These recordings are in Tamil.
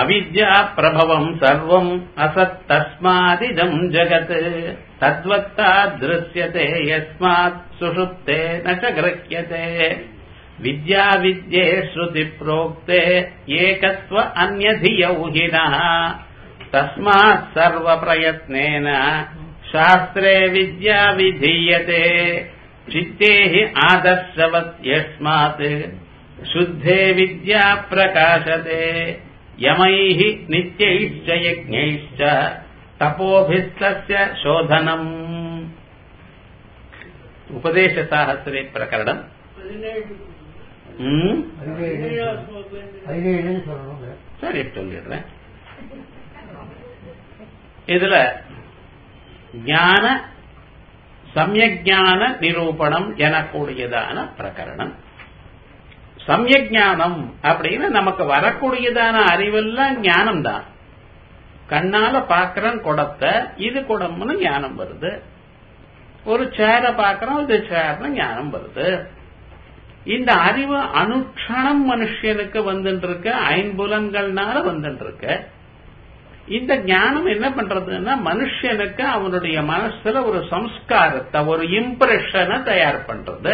அவித்யா பிரபவம் சர்வம் அசத் தஸ்மாதிதம் ஜகத் தத்வத்தா திருஷ்யதே யஸ்மாத் சுஷுப்தே ந கிரஹ்யதே வித்யா வித்யே ஸ்ருதி புரோக்தே ஏகத்வ அந்யதியௌஹினः தஸ்மாத் சர்வ பிரயத்னேன சாஸ்திரே வித்யா விதீயதே चित्ते हि आदर्शवत् यस्मात् शुद्धे विद्या प्रकाशते यमैः नित्यैश्च यज्ञैश्च तपोभिस्तस्य शोधनम् उपदेशसाहस्रे प्रकरणम् ம்? பதினேழுன்னு சொல்லணுங்க சரி சொல்லிடுறேன் இதுல ஞான சமயஜான நிரூபணம் எனக்கூடியதான பிரகரணம் சமயஜானம் அப்படின்னு நமக்கு வரக்கூடியதான அறிவெல்லாம் ஞானம் தான் கண்ணால பாக்குறோம் குடத்தை இது குடம்னு ஞானம் வருது ஒரு சேரை பாக்குறோம் இது சேர்னு ஞானம் வருது இந்த அறிவு அனுக்ஷணம் மனுஷனுக்கு வந்துட்டு இருக்கு ஐம்புலன்கள்னால வந்துட்டு இருக்கு இந்த ஞானம் என்ன பண்றதுன்னா மனுஷனுக்கு அவனுடைய மனசுல ஒரு சம்ஸ்காரத்தை ஒரு இம்ப்ரெஷனை தயார் பண்றது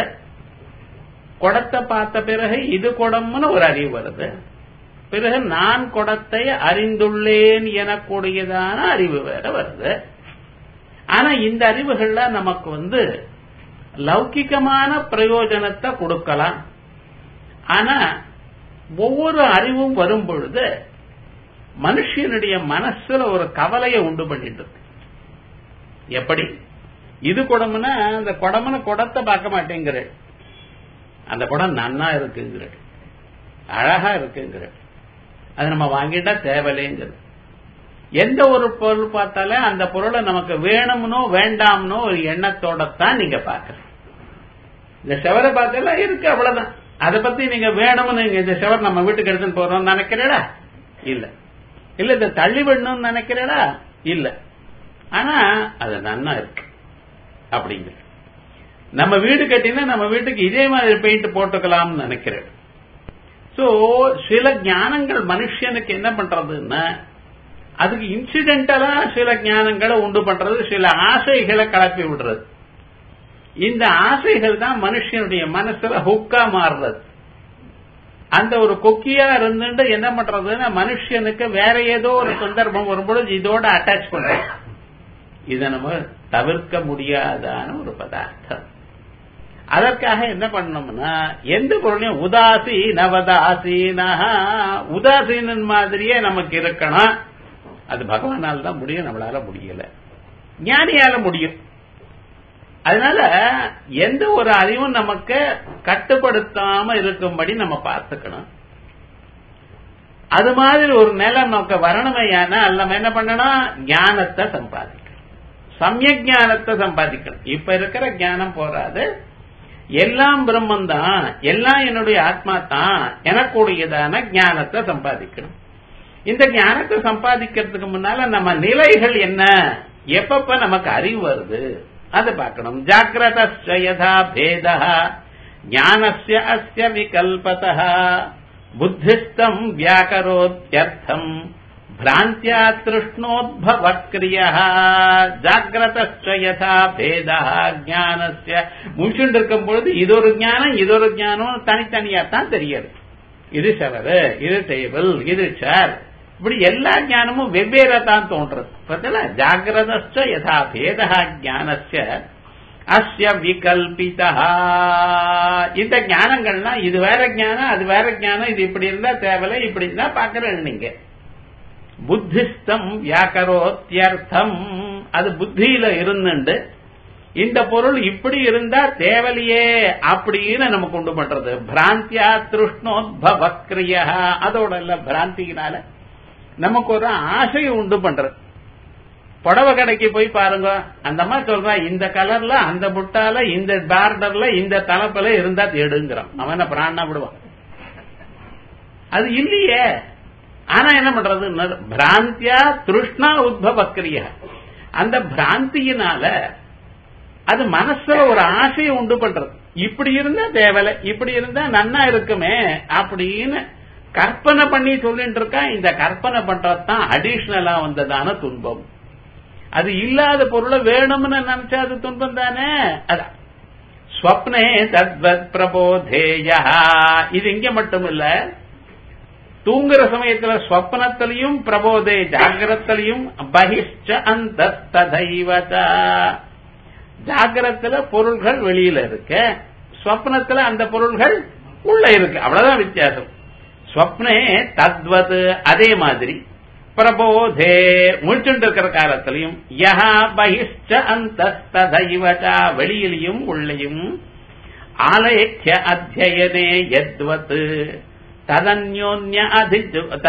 குடத்தை பார்த்த பிறகு இது குடம்னு ஒரு அறிவு வருது பிறகு நான் குடத்தை அறிந்துள்ளேன் எனக்கூடியதான அறிவு வேற வருது ஆனா இந்த அறிவுகள்ல நமக்கு வந்து லௌகிகமான பிரயோஜனத்தை கொடுக்கலாம் ஆனா ஒவ்வொரு அறிவும் வரும் பொழுது மனுஷனுடைய மனசுல ஒரு கவலையை உண்டு பண்ணிட்டு இருக்கு எப்படி இது குடம்னா அந்த குடம்னு குடத்தை பார்க்க மாட்டேங்கிற அந்த குடம் நன்னா இருக்குங்கிற அழகா இருக்குங்கிற அது நம்ம வாங்கிட்டா தேவையில்லைங்கிறது எந்த ஒரு பொருள் பார்த்தாலே அந்த பொருளை நமக்கு வேணும்னோ வேண்டாம்னோ ஒரு எண்ணத்தோட தான் நீங்க பாக்குற இந்த செவரை பார்த்தால இருக்கு அவ்வளவுதான் அதை பத்தி நீங்க வேணும்னு நீங்க இந்த செவர் நம்ம வீட்டுக்கு எடுத்துன்னு போறோம்னு நினைக்கிறேடா இல்ல இல்ல இதை தள்ளி விடணும்னு நினைக்கிறேடா இல்ல ஆனா அது நன்னா இருக்கு அப்படிங்கிற நம்ம வீடு கட்டினா நம்ம வீட்டுக்கு இதே மாதிரி பெயிண்ட் போட்டுக்கலாம்னு நினைக்கிறேன் சோ சில ஞானங்கள் மனுஷனுக்கு என்ன பண்றதுன்னா அதுக்கு இன்சிடென்டலா சில ஞானங்களை உண்டு பண்றது சில ஆசைகளை கலப்பி விடுறது இந்த ஆசைகள் தான் மனுஷனுடைய மனசுல ஹுக்கா மாறுறது அந்த ஒரு கொக்கியா இருந்துட்டு என்ன பண்றதுன்னா மனுஷனுக்கு வேற ஏதோ ஒரு சந்தர்ப்பம் வரும்பொழுது இதோட அட்டாச் பண்றது இதை நம்ம தவிர்க்க முடியாதான ஒரு பதார்த்தம் அதற்காக என்ன பண்ணணும்னா எந்த பொருளையும் உதாசி நவதாசீனா உதாசீனன் மாதிரியே நமக்கு இருக்கணும் அது பகவானால் தான் முடியும் நம்மளால முடியல ஞானியால முடியும் அதனால எந்த ஒரு அறிவும் நமக்கு கட்டுப்படுத்தாம இருக்கும்படி நம்ம பார்த்துக்கணும் அது மாதிரி ஒரு நிலை நமக்கு வரணுமையான நம்ம என்ன பண்ணணும் ஞானத்தை சம்பாதிக்கணும் சமய ஞானத்தை சம்பாதிக்கணும் இப்ப இருக்கிற ஞானம் போறாது எல்லாம் பிரம்மன் தான் எல்லாம் என்னுடைய ஆத்மா தான் எனக்கூடியதான ஞானத்தை சம்பாதிக்கணும் இந்த ஞானத்தை சம்பாதிக்கிறதுக்கு முன்னால நம்ம நிலைகள் என்ன எப்பப்ப நமக்கு அறிவு வருது அதை பார்க்கணும் ஜாகிரத யதா பேத ஞானஸ்ய அஸ்ய விகல்பத புத்திஸ்தம் வியாக்கரோத்யர்த்தம் பிராந்தியா திருஷ்ணோத்பவ கிரிய ஜாகிரத யதா பேத ஞானஸ்ய முழிச்சுட்டு இருக்கும் பொழுது இது ஒரு ஞானம் இது ஒரு ஞானம் தனித்தனியா தான் தெரியாது இது செவரு இது டேபிள் இது சேர் இப்படி எல்லா ஞானமும் வெவ்வேறா தான் தோன்றது பார்த்தல ஜாகிரதஸ்ட யதா பேதா ஞானஸ்ய அஸ்ய விகல்பிதா இந்த ஞானங்கள்னா இது வேற ஞானம் அது வேற ஞானம் இது இப்படி இருந்தா தேவையில்லை இப்படி இருந்தா பாக்குறேன் நீங்க புத்திஸ்தம் வியாக்கரோத்தியர்த்தம் அது புத்தியில இருந்துண்டு இந்த பொருள் இப்படி இருந்தா தேவலையே அப்படின்னு நம்ம கொண்டு பண்றது பிராந்தியா திருஷ்ணோத்பவ கிரியா அதோட இல்ல பிராந்தியினால நமக்கு ஒரு ஆசையை உண்டு பண்றது புடவை கடைக்கு போய் பாருங்க அந்த மாதிரி சொல்றா இந்த கலர்ல அந்த புட்டால இந்த பார்டர்ல இந்த தலைப்புல இருந்தா தேடுங்கிறான் அவன் என்ன பிராணா விடுவான் அது இல்லையே ஆனா என்ன பண்றது பிராந்தியா திருஷ்ணா உத்பவ கிரியா அந்த பிராந்தியினால அது மனசுல ஒரு ஆசையை உண்டு பண்றது இப்படி இருந்தா தேவலை இப்படி இருந்தா நன்னா இருக்குமே அப்படின்னு கற்பனை பண்ணி சொல்லிட்டு இருக்கான் இந்த கற்பனை பண்றதுதான் அடிஷனலா வந்ததான துன்பம் அது இல்லாத பொருளை வேணும்னு நினைச்சா அது துன்பம் தானே அதான் ஸ்வப்னே தத்வத் பிரபோதேயா இது இங்க மட்டும் இல்ல தூங்குற சமயத்துல ஸ்வப்னத்திலையும் பிரபோதே ஜாகிரத்திலையும் பகிஷ்ட அந்த ததைவதா ஜாகிரத்துல பொருள்கள் வெளியில இருக்கு ஸ்வப்னத்துல அந்த பொருள்கள் உள்ள இருக்கு அவ்வளவுதான் வித்தியாசம் ஸ்வப்னே தத்வது அதே மாதிரி பிரபோதே முழிச்சுட்டு இருக்கிற காலத்திலையும் யஹா பகிஷ்ட அந்த ததைவதா வெளியிலையும் உள்ளையும் ஆலயக்கிய அத்தியனே யத்வத் ததன்யோன்ய அதி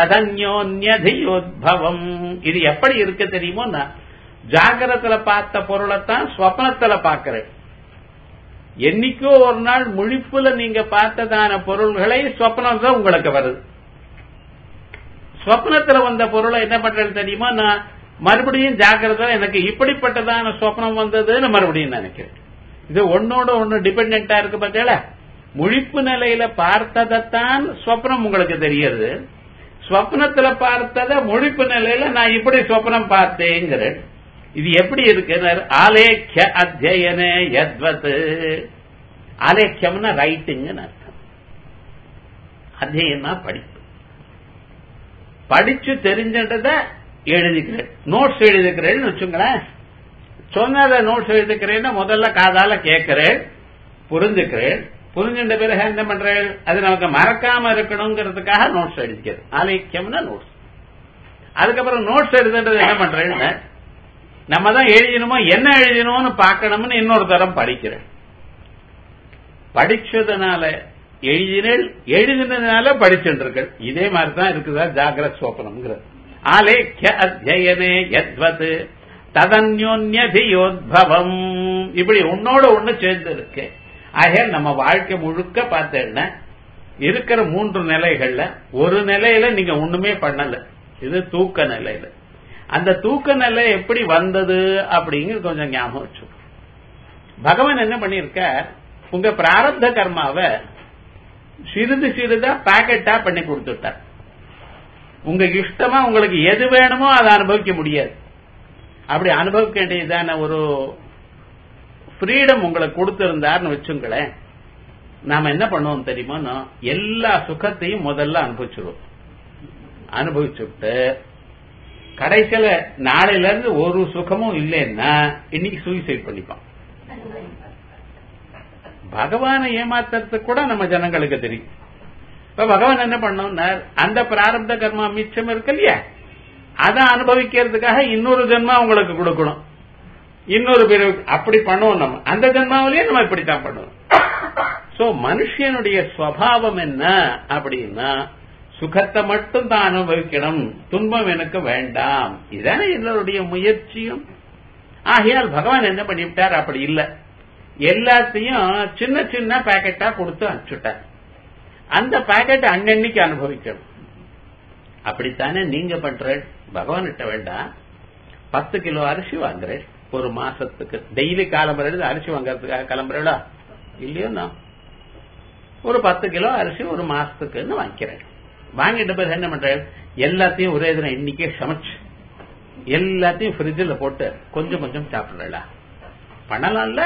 ததன்யோன்யதியோத்பவம் இது எப்படி இருக்கு தெரியுமோ நான் ஜாகிரத்துல பார்த்த பொருளைத்தான் ஸ்வப்னத்துல பார்க்கிறேன் என்னைக்கோ ஒரு நாள் முழிப்புல நீங்க பார்த்ததான பொருள்களை ஸ்வப்னம் தான் உங்களுக்கு வருது ஸ்வப்னத்துல வந்த பொருளை என்ன பண்றது தெரியுமா நான் மறுபடியும் ஜாக்கிரதை எனக்கு இப்படிப்பட்டதான ஸ்வப்னம் வந்ததுன்னு மறுபடியும் நினைக்கிறேன் இது ஒன்னோட ஒன்னு டிபெண்டா இருக்கு பார்த்தீங்களா முழிப்பு நிலையில பார்த்ததைத்தான் ஸ்வப்னம் உங்களுக்கு தெரியுது ஸ்வப்னத்துல பார்த்தத முழிப்பு நிலையில நான் இப்படி ஸ்வப்னம் பார்த்தேங்கிறேன் இது எப்படி இருக்கு ஆலேக்கிய அத்தியனே யத்வத் ஆலேக்கியம்னா ரைட்டிங்னு அர்த்தம் அத்தியனா படிப்பு படிச்சு தெரிஞ்சத எழுதிக்கிறேன் நோட்ஸ் எழுதிக்கிறேன்னு வச்சுங்களேன் சொன்னத நோட்ஸ் எழுதிக்கிறேன்னு முதல்ல காதால கேட்கிறேன் புரிஞ்சுக்கிறேன் புரிஞ்சுட்ட பிறகு என்ன பண்றேன் அது நமக்கு மறக்காம இருக்கணுங்கிறதுக்காக நோட்ஸ் எழுதிக்கிறது ஆலேக்கியம்னா நோட்ஸ் அதுக்கப்புறம் நோட்ஸ் எழுதுன்றது என்ன பண்றேன்னு நம்ம தான் எழுதணுமோ என்ன எழுதணும்னு பார்க்கணும்னு இன்னொரு தரம் படிக்கிறேன் படிச்சதுனால எழுதினேள் எழுதினதுனால படிச்சுட்டு இதே மாதிரி தான் இருக்குதா ஜாகிரத் சோப்பனம்ங்கிறது ஆலேக்கிய அத்தியனே யத்வத் ததன்யோன்யதியோத்பவம் இப்படி உன்னோட ஒண்ணு சேர்ந்து இருக்கு ஆகையால் நம்ம வாழ்க்கை முழுக்க பார்த்தேன்னா இருக்கிற மூன்று நிலைகள்ல ஒரு நிலையில நீங்க ஒண்ணுமே பண்ணல இது தூக்க நிலையில அந்த தூக்க நிலை எப்படி வந்தது அப்படிங்கிறது கொஞ்சம் ஞாபகம் வச்சு பகவான் என்ன பண்ணிருக்க உங்க பிராரப்த கர்மாவை சிறிது சிறிதா பாக்கெட்டா பண்ணி கொடுத்துட்டார் உங்க இஷ்டமா உங்களுக்கு எது வேணுமோ அதை அனுபவிக்க முடியாது அப்படி அனுபவிக்க வேண்டியதான ஒரு ஃப்ரீடம் உங்களுக்கு கொடுத்திருந்தார்னு வச்சுங்களேன் நாம என்ன பண்ணுவோம் தெரியுமா எல்லா சுகத்தையும் முதல்ல அனுபவிச்சிருவோம் அனுபவிச்சுட்டு கடைசியில நாளையில இருந்து ஒரு சுகமும் இல்லைன்னா இன்னைக்கு சூசைட் பண்ணிப்போம் பகவானை ஏமாத்துறதுக்கு கூட நம்ம ஜனங்களுக்கு தெரியும் இப்ப பகவான் என்ன பண்ணோம்னா அந்த பிராரப்த கர்மா மிச்சம் இருக்கு இல்லையா அதை அனுபவிக்கிறதுக்காக இன்னொரு ஜென்மா உங்களுக்கு கொடுக்கணும் இன்னொரு பிறகு அப்படி பண்ணுவோம் நம்ம அந்த ஜென்மாவிலேயே நம்ம இப்படித்தான் பண்ணுவோம் சோ மனுஷனுடைய ஸ்வபாவம் என்ன அப்படின்னா சுகத்தை மட்டும் தான் அனுபவிக்கணும் துன்பம் எனக்கு வேண்டாம் இதானே என்னுடைய முயற்சியும் ஆகையால் பகவான் என்ன பண்ணிவிட்டார் அப்படி இல்ல எல்லாத்தையும் சின்ன சின்ன பாக்கெட்டா கொடுத்து அனுப்பிச்சுட்டார் அந்த பாக்கெட் அன்னன்னைக்கு அனுபவிக்கணும் அப்படித்தானே நீங்க பண்ற பகவான்கிட்ட வேண்டாம் பத்து கிலோ அரிசி வாங்குறேன் ஒரு மாசத்துக்கு டெய்லி காலம்புறது அரிசி வாங்கறதுக்காக கிளம்புறா இல்லையோ நான் ஒரு பத்து கிலோ அரிசி ஒரு மாசத்துக்குன்னு வாங்கிக்கிறேன் வாங்கிட்ட பிறகு என்ன பண்றேன் எல்லாத்தையும் ஒரே தினம் இன்னைக்கே சமைச்சு எல்லாத்தையும் ஃப்ரிட்ஜில் போட்டு கொஞ்சம் கொஞ்சம் சாப்பிடுறா பண்ணலாம்ல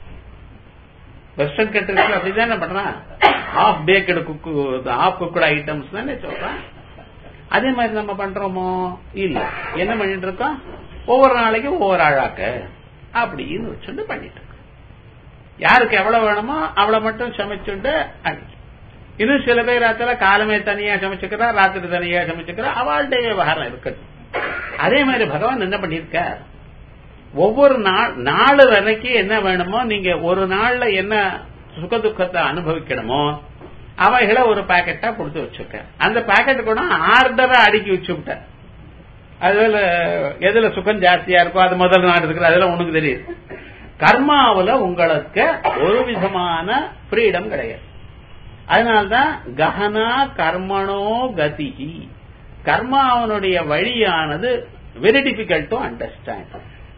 வெஸ்டர்ன் கண்ட்ரிஸ்ல அப்படிதானே பண்றான் half baked cook half cooked items தானே சொல்றான் அதே மாதிரி நம்ம பண்றோமோ இல்ல என்ன பண்ணிட்டு இருக்கோம் ஒவ்வொரு நாளைக்கும் ஒவ்வொரு ஆழாக்க அப்படின்னு வச்சுட்டு பண்ணிட்டு இருக்கோம் யாருக்கு எவ்வளவு வேணுமோ அவளை மட்டும் சமைச்சுட்டு அன்னைக்கு இன்னும் சில பேர் ராத்திர காலமே தனியா சமைச்சுக்கிறா ராத்திரி தனியா சமைச்சுக்கிறா அவள்கிட்ட விவகாரம் இருக்கட்டும் அதே மாதிரி பகவான் என்ன பண்ணிருக்கார் ஒவ்வொரு நாள் நாலு வரைக்கும் என்ன வேணுமோ நீங்க ஒரு நாள்ல என்ன சுக துக்கத்தை அனுபவிக்கணுமோ அவைகளை ஒரு பாக்கெட்டா கொடுத்து வச்சிருக்க அந்த பாக்கெட் கூட ஆர்டரா அடுக்கி வச்சு விட்ட அதுல எதுல சுகம் ஜாஸ்தியா இருக்கோ அது முதல் நாள் இருக்கிற அதெல்லாம் உனக்கு தெரியுது கர்மாவுல உங்களுக்கு ஒரு விதமான ஃப்ரீடம் கிடையாது அதனால்தான் கஹனா கர்மணோ கதிகி கர்மாவனுடைய வழியானது வெரி டிஃபிகல்ட் டு அண்டர்ஸ்டாண்ட்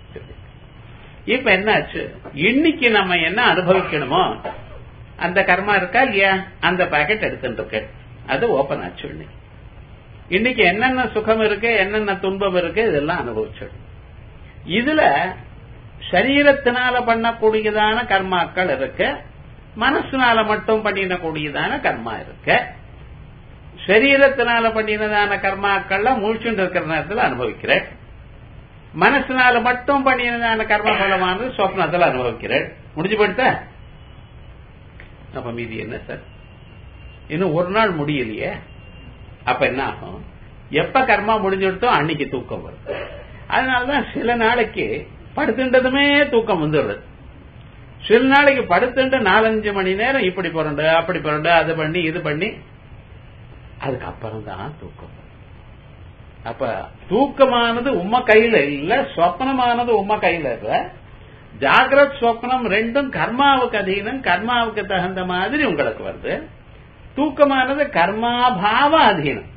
இப்ப என்னாச்சு இன்னைக்கு நம்ம என்ன அனுபவிக்கணுமோ அந்த கர்மா இருக்கா இல்லையா அந்த பாக்கெட் எடுத்துட்டு இருக்கு அது ஓபன் ஆச்சு இன்னைக்கு இன்னைக்கு என்னென்ன சுகம் இருக்கு என்னென்ன துன்பம் இருக்கு இதெல்லாம் அனுபவிச்சிடும் இதுல சரீரத்தினால பண்ணக்கூடியதான கர்மாக்கள் இருக்கு மனசுனால மட்டும் பண்ணிடக்கூடியதான கர்மா இருக்கு சரீரத்தினால பண்ணினதான கர்மாக்கள்ல முழிச்சுட்டு இருக்கிற நேரத்தில் அனுபவிக்கிறேன் மனசுனால மட்டும் பண்ணினதான கர்ம பலமானது சொப்னத்தில் அனுபவிக்கிறேன் முடிஞ்சு போயிட்டா அப்ப மீதி என்ன சார் இன்னும் ஒரு நாள் முடியலையே அப்ப என்ன ஆகும் எப்ப கர்மா முடிஞ்சுடுத்தோ அன்னைக்கு தூக்கம் வரும் அதனாலதான் சில நாளைக்கு படுத்துட்டதுமே தூக்கம் வந்துடுறது சில நாளைக்கு படுத்துட்டு நாலஞ்சு மணி நேரம் இப்படி புரண்டு அப்படி புரண்டு அது பண்ணி இது பண்ணி அதுக்கப்புறம் தான் தூக்கம் வரும். அப்ப தூக்கமானது உம்ம கையில இல்ல சொப்னமானது உம்ம கையில இல்ல ஜாகிரத் சொப்னம் ரெண்டும் கர்மாவுக்கு அதீனம் கர்மாவுக்கு தகுந்த மாதிரி உங்களுக்கு வருது தூக்கமானது கர்மாபாவ அதீனம்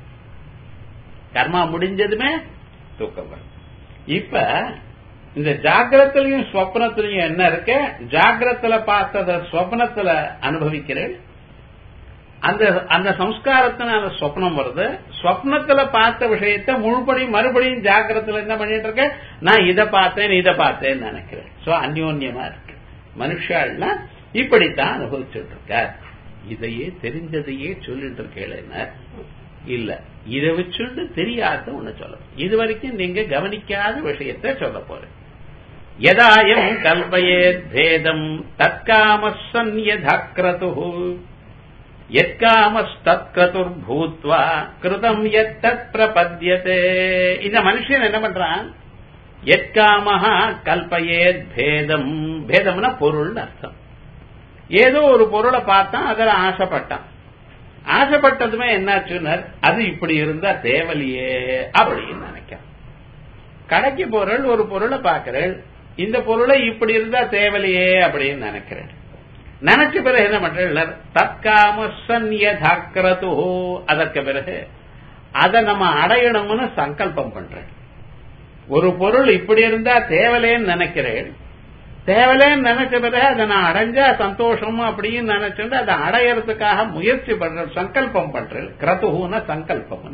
கர்மா முடிஞ்சதுமே தூக்கம் வரும் இப்ப இந்த ஜாகிரத்திலையும் ஸ்வப்னத்திலையும் என்ன இருக்கு ஜாகிரத்துல பார்த்தத ஸ்வப்னத்துல அனுபவிக்கிறேன் அந்த அந்த சம்ஸ்காரத்தினால ஸ்வப்னம் வருது ஸ்வப்னத்துல பார்த்த விஷயத்த முழுபடி மறுபடியும் ஜாக்கிரத்துல என்ன பண்ணிட்டு இருக்கேன் நான் இதை பார்த்தேன் இதை பார்த்தேன்னு நினைக்கிறேன் சோ அந்யோன்யமா இருக்கு மனுஷாள்னா இப்படித்தான் அனுபவிச்சுட்டு இருக்கார் இதையே தெரிஞ்சதையே சொல்லிட்டு இருக்கேன் இல்ல இதை வச்சுட்டு தெரியாத ஒண்ணு சொல்ல இது வரைக்கும் நீங்க கவனிக்காத விஷயத்த சொல்ல போறேன் யதாயம் கல்பயே பேதம் தற்காம சன்யதக்ரது எத்காமஸ்தத்கதுர்பூத்வா கிருதம் எத்தத் பிரபத்யதே இந்த மனுஷன் என்ன பண்றான் எத்காமஹா கல்பயேத் பேதம் பேதம்னா பொருள்னு அர்த்தம் ஏதோ ஒரு பொருளை பார்த்தான் அதில் ஆசைப்பட்டான் ஆசைப்பட்டதுமே என்னாச்சுனர் அது இப்படி இருந்தா தேவலையே அப்படின்னு நினைக்கான் கடைக்கு பொருள் ஒரு பொருளை பார்க்கிறேன் இந்த பொருளை இப்படி இருந்தா தேவலையே அப்படின்னு நினைக்கிறேன் நினைச்ச பிறகு என்ன பண்ற தற்காம சன்யதாக்கிரது அதற்கு பிறகு அதை நம்ம அடையணும்னு சங்கல்பம் பண்றேன் ஒரு பொருள் இப்படி இருந்தா தேவலேன்னு நினைக்கிறேன் தேவலேன்னு நினைச்ச பிறகு அதை நான் அடைஞ்சா சந்தோஷம் அப்படின்னு நினைச்சுட்டு அதை அடையறதுக்காக முயற்சி பண்றேன் சங்கல்பம் பண்றேன் கிரதுன சங்கல்பம்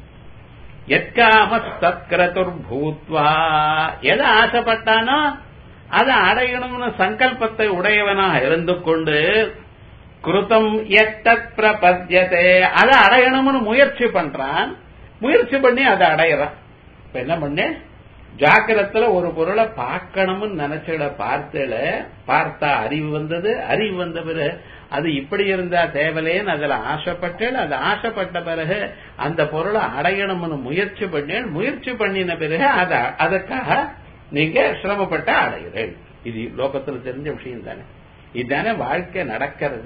எத்காம சத்கிரதுர் பூத்வா எதை ஆசைப்பட்டானோ அதை அடையணும்னு சங்கல்பத்தை உடையவனாக இருந்து கொண்டு கிருத்தம் எத்தத் பிரபத்தியதே அதை அடையணும்னு முயற்சி பண்றான் முயற்சி பண்ணி அதை அடையிறான் இப்ப என்ன பண்ணு ஜாக்கிரத்துல ஒரு பொருளை பார்க்கணும்னு நினைச்சிட பார்த்தல பார்த்தா அறிவு வந்தது அறிவு வந்த பிறகு அது இப்படி இருந்தா தேவலேன்னு அதுல ஆசைப்பட்டேன் அது ஆசைப்பட்ட பிறகு அந்த பொருளை அடையணும்னு முயற்சி பண்ணேன் முயற்சி பண்ணின பிறகு அதை அதற்காக நீங்க சிரமப்பட்ட அடைகிறேன் இது லோகத்துல தெரிஞ்ச விஷயம் தானே இதுதானே வாழ்க்கை நடக்கிறது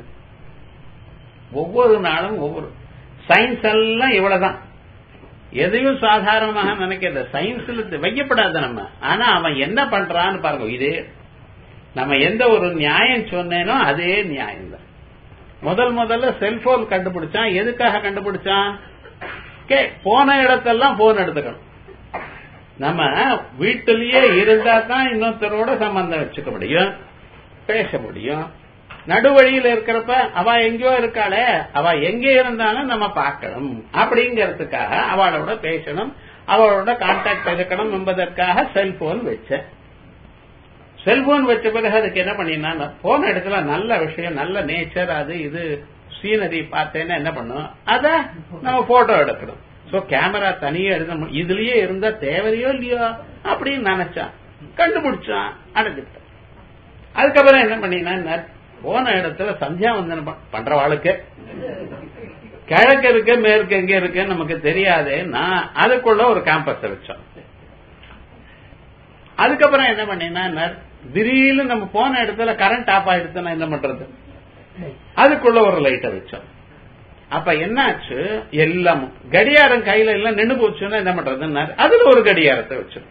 ஒவ்வொரு நாளும் ஒவ்வொரு சயின்ஸ் எல்லாம் இவ்வளவுதான் எதையும் சாதாரணமாக நினைக்கிறது சயின்ஸ்ல வைக்கப்படாது நம்ம ஆனா அவன் என்ன பண்றான்னு பாருங்க இதே நம்ம எந்த ஒரு நியாயம் சொன்னேனோ அதே நியாயம் தான் முதல் முதல்ல செல்போன் கண்டுபிடிச்சான் எதுக்காக கண்டுபிடிச்சான் கே போன இடத்தெல்லாம் போன் எடுத்துக்கணும் நம்ம வீட்டிலேயே இருந்தா தான் இன்னொருத்தரோட சம்பந்தம் வச்சுக்க முடியும் பேச முடியும் நடுவழியில இருக்கிறப்ப அவ எங்கேயோ இருக்காளே அவ எங்க இருந்தாலும் நம்ம பார்க்கணும் அப்படிங்கறதுக்காக அவளோட பேசணும் அவளோட கான்டாக்ட் இருக்கணும் என்பதற்காக செல்போன் வச்சேன் செல்போன் வச்ச பிறகு அதுக்கு என்ன பண்ணினா போன இடத்துல நல்ல விஷயம் நல்ல நேச்சர் அது இது சீனரி பார்த்தேன்னா என்ன பண்ணும் அத நம்ம போட்டோ எடுக்கணும் சோ கேமரா தனியா எடுக்க இதுலயே இருந்தா தேவையோ இல்லையோ அப்படின்னு நினைச்சான் கண்டுபிடிச்சான் அடைஞ்சிட்டான் அதுக்கப்புறம் என்ன பண்ணினா போன இடத்துல சந்தியாவந்தனம் பண்றவாளுக்கு கிழக்கு இருக்கு மேற்கு எங்க இருக்குன்னு நமக்கு தெரியாதே நான் அதுக்குள்ள ஒரு கேம்பஸ் வச்சோம் அதுக்கப்புறம் என்ன பண்ணினா திடீர்னு நம்ம போன இடத்துல கரண்ட் ஆஃப் ஆயிடுச்சுன்னா என்ன பண்றது அதுக்குள்ள ஒரு லைட்டை வச்சோம் அப்ப என்னாச்சு எல்லாமும் கடியாரம் கையில எல்லாம் நின்று போச்சுன்னா என்ன பண்றதுன்னா அதுல ஒரு கடியாரத்தை வச்சிருக்க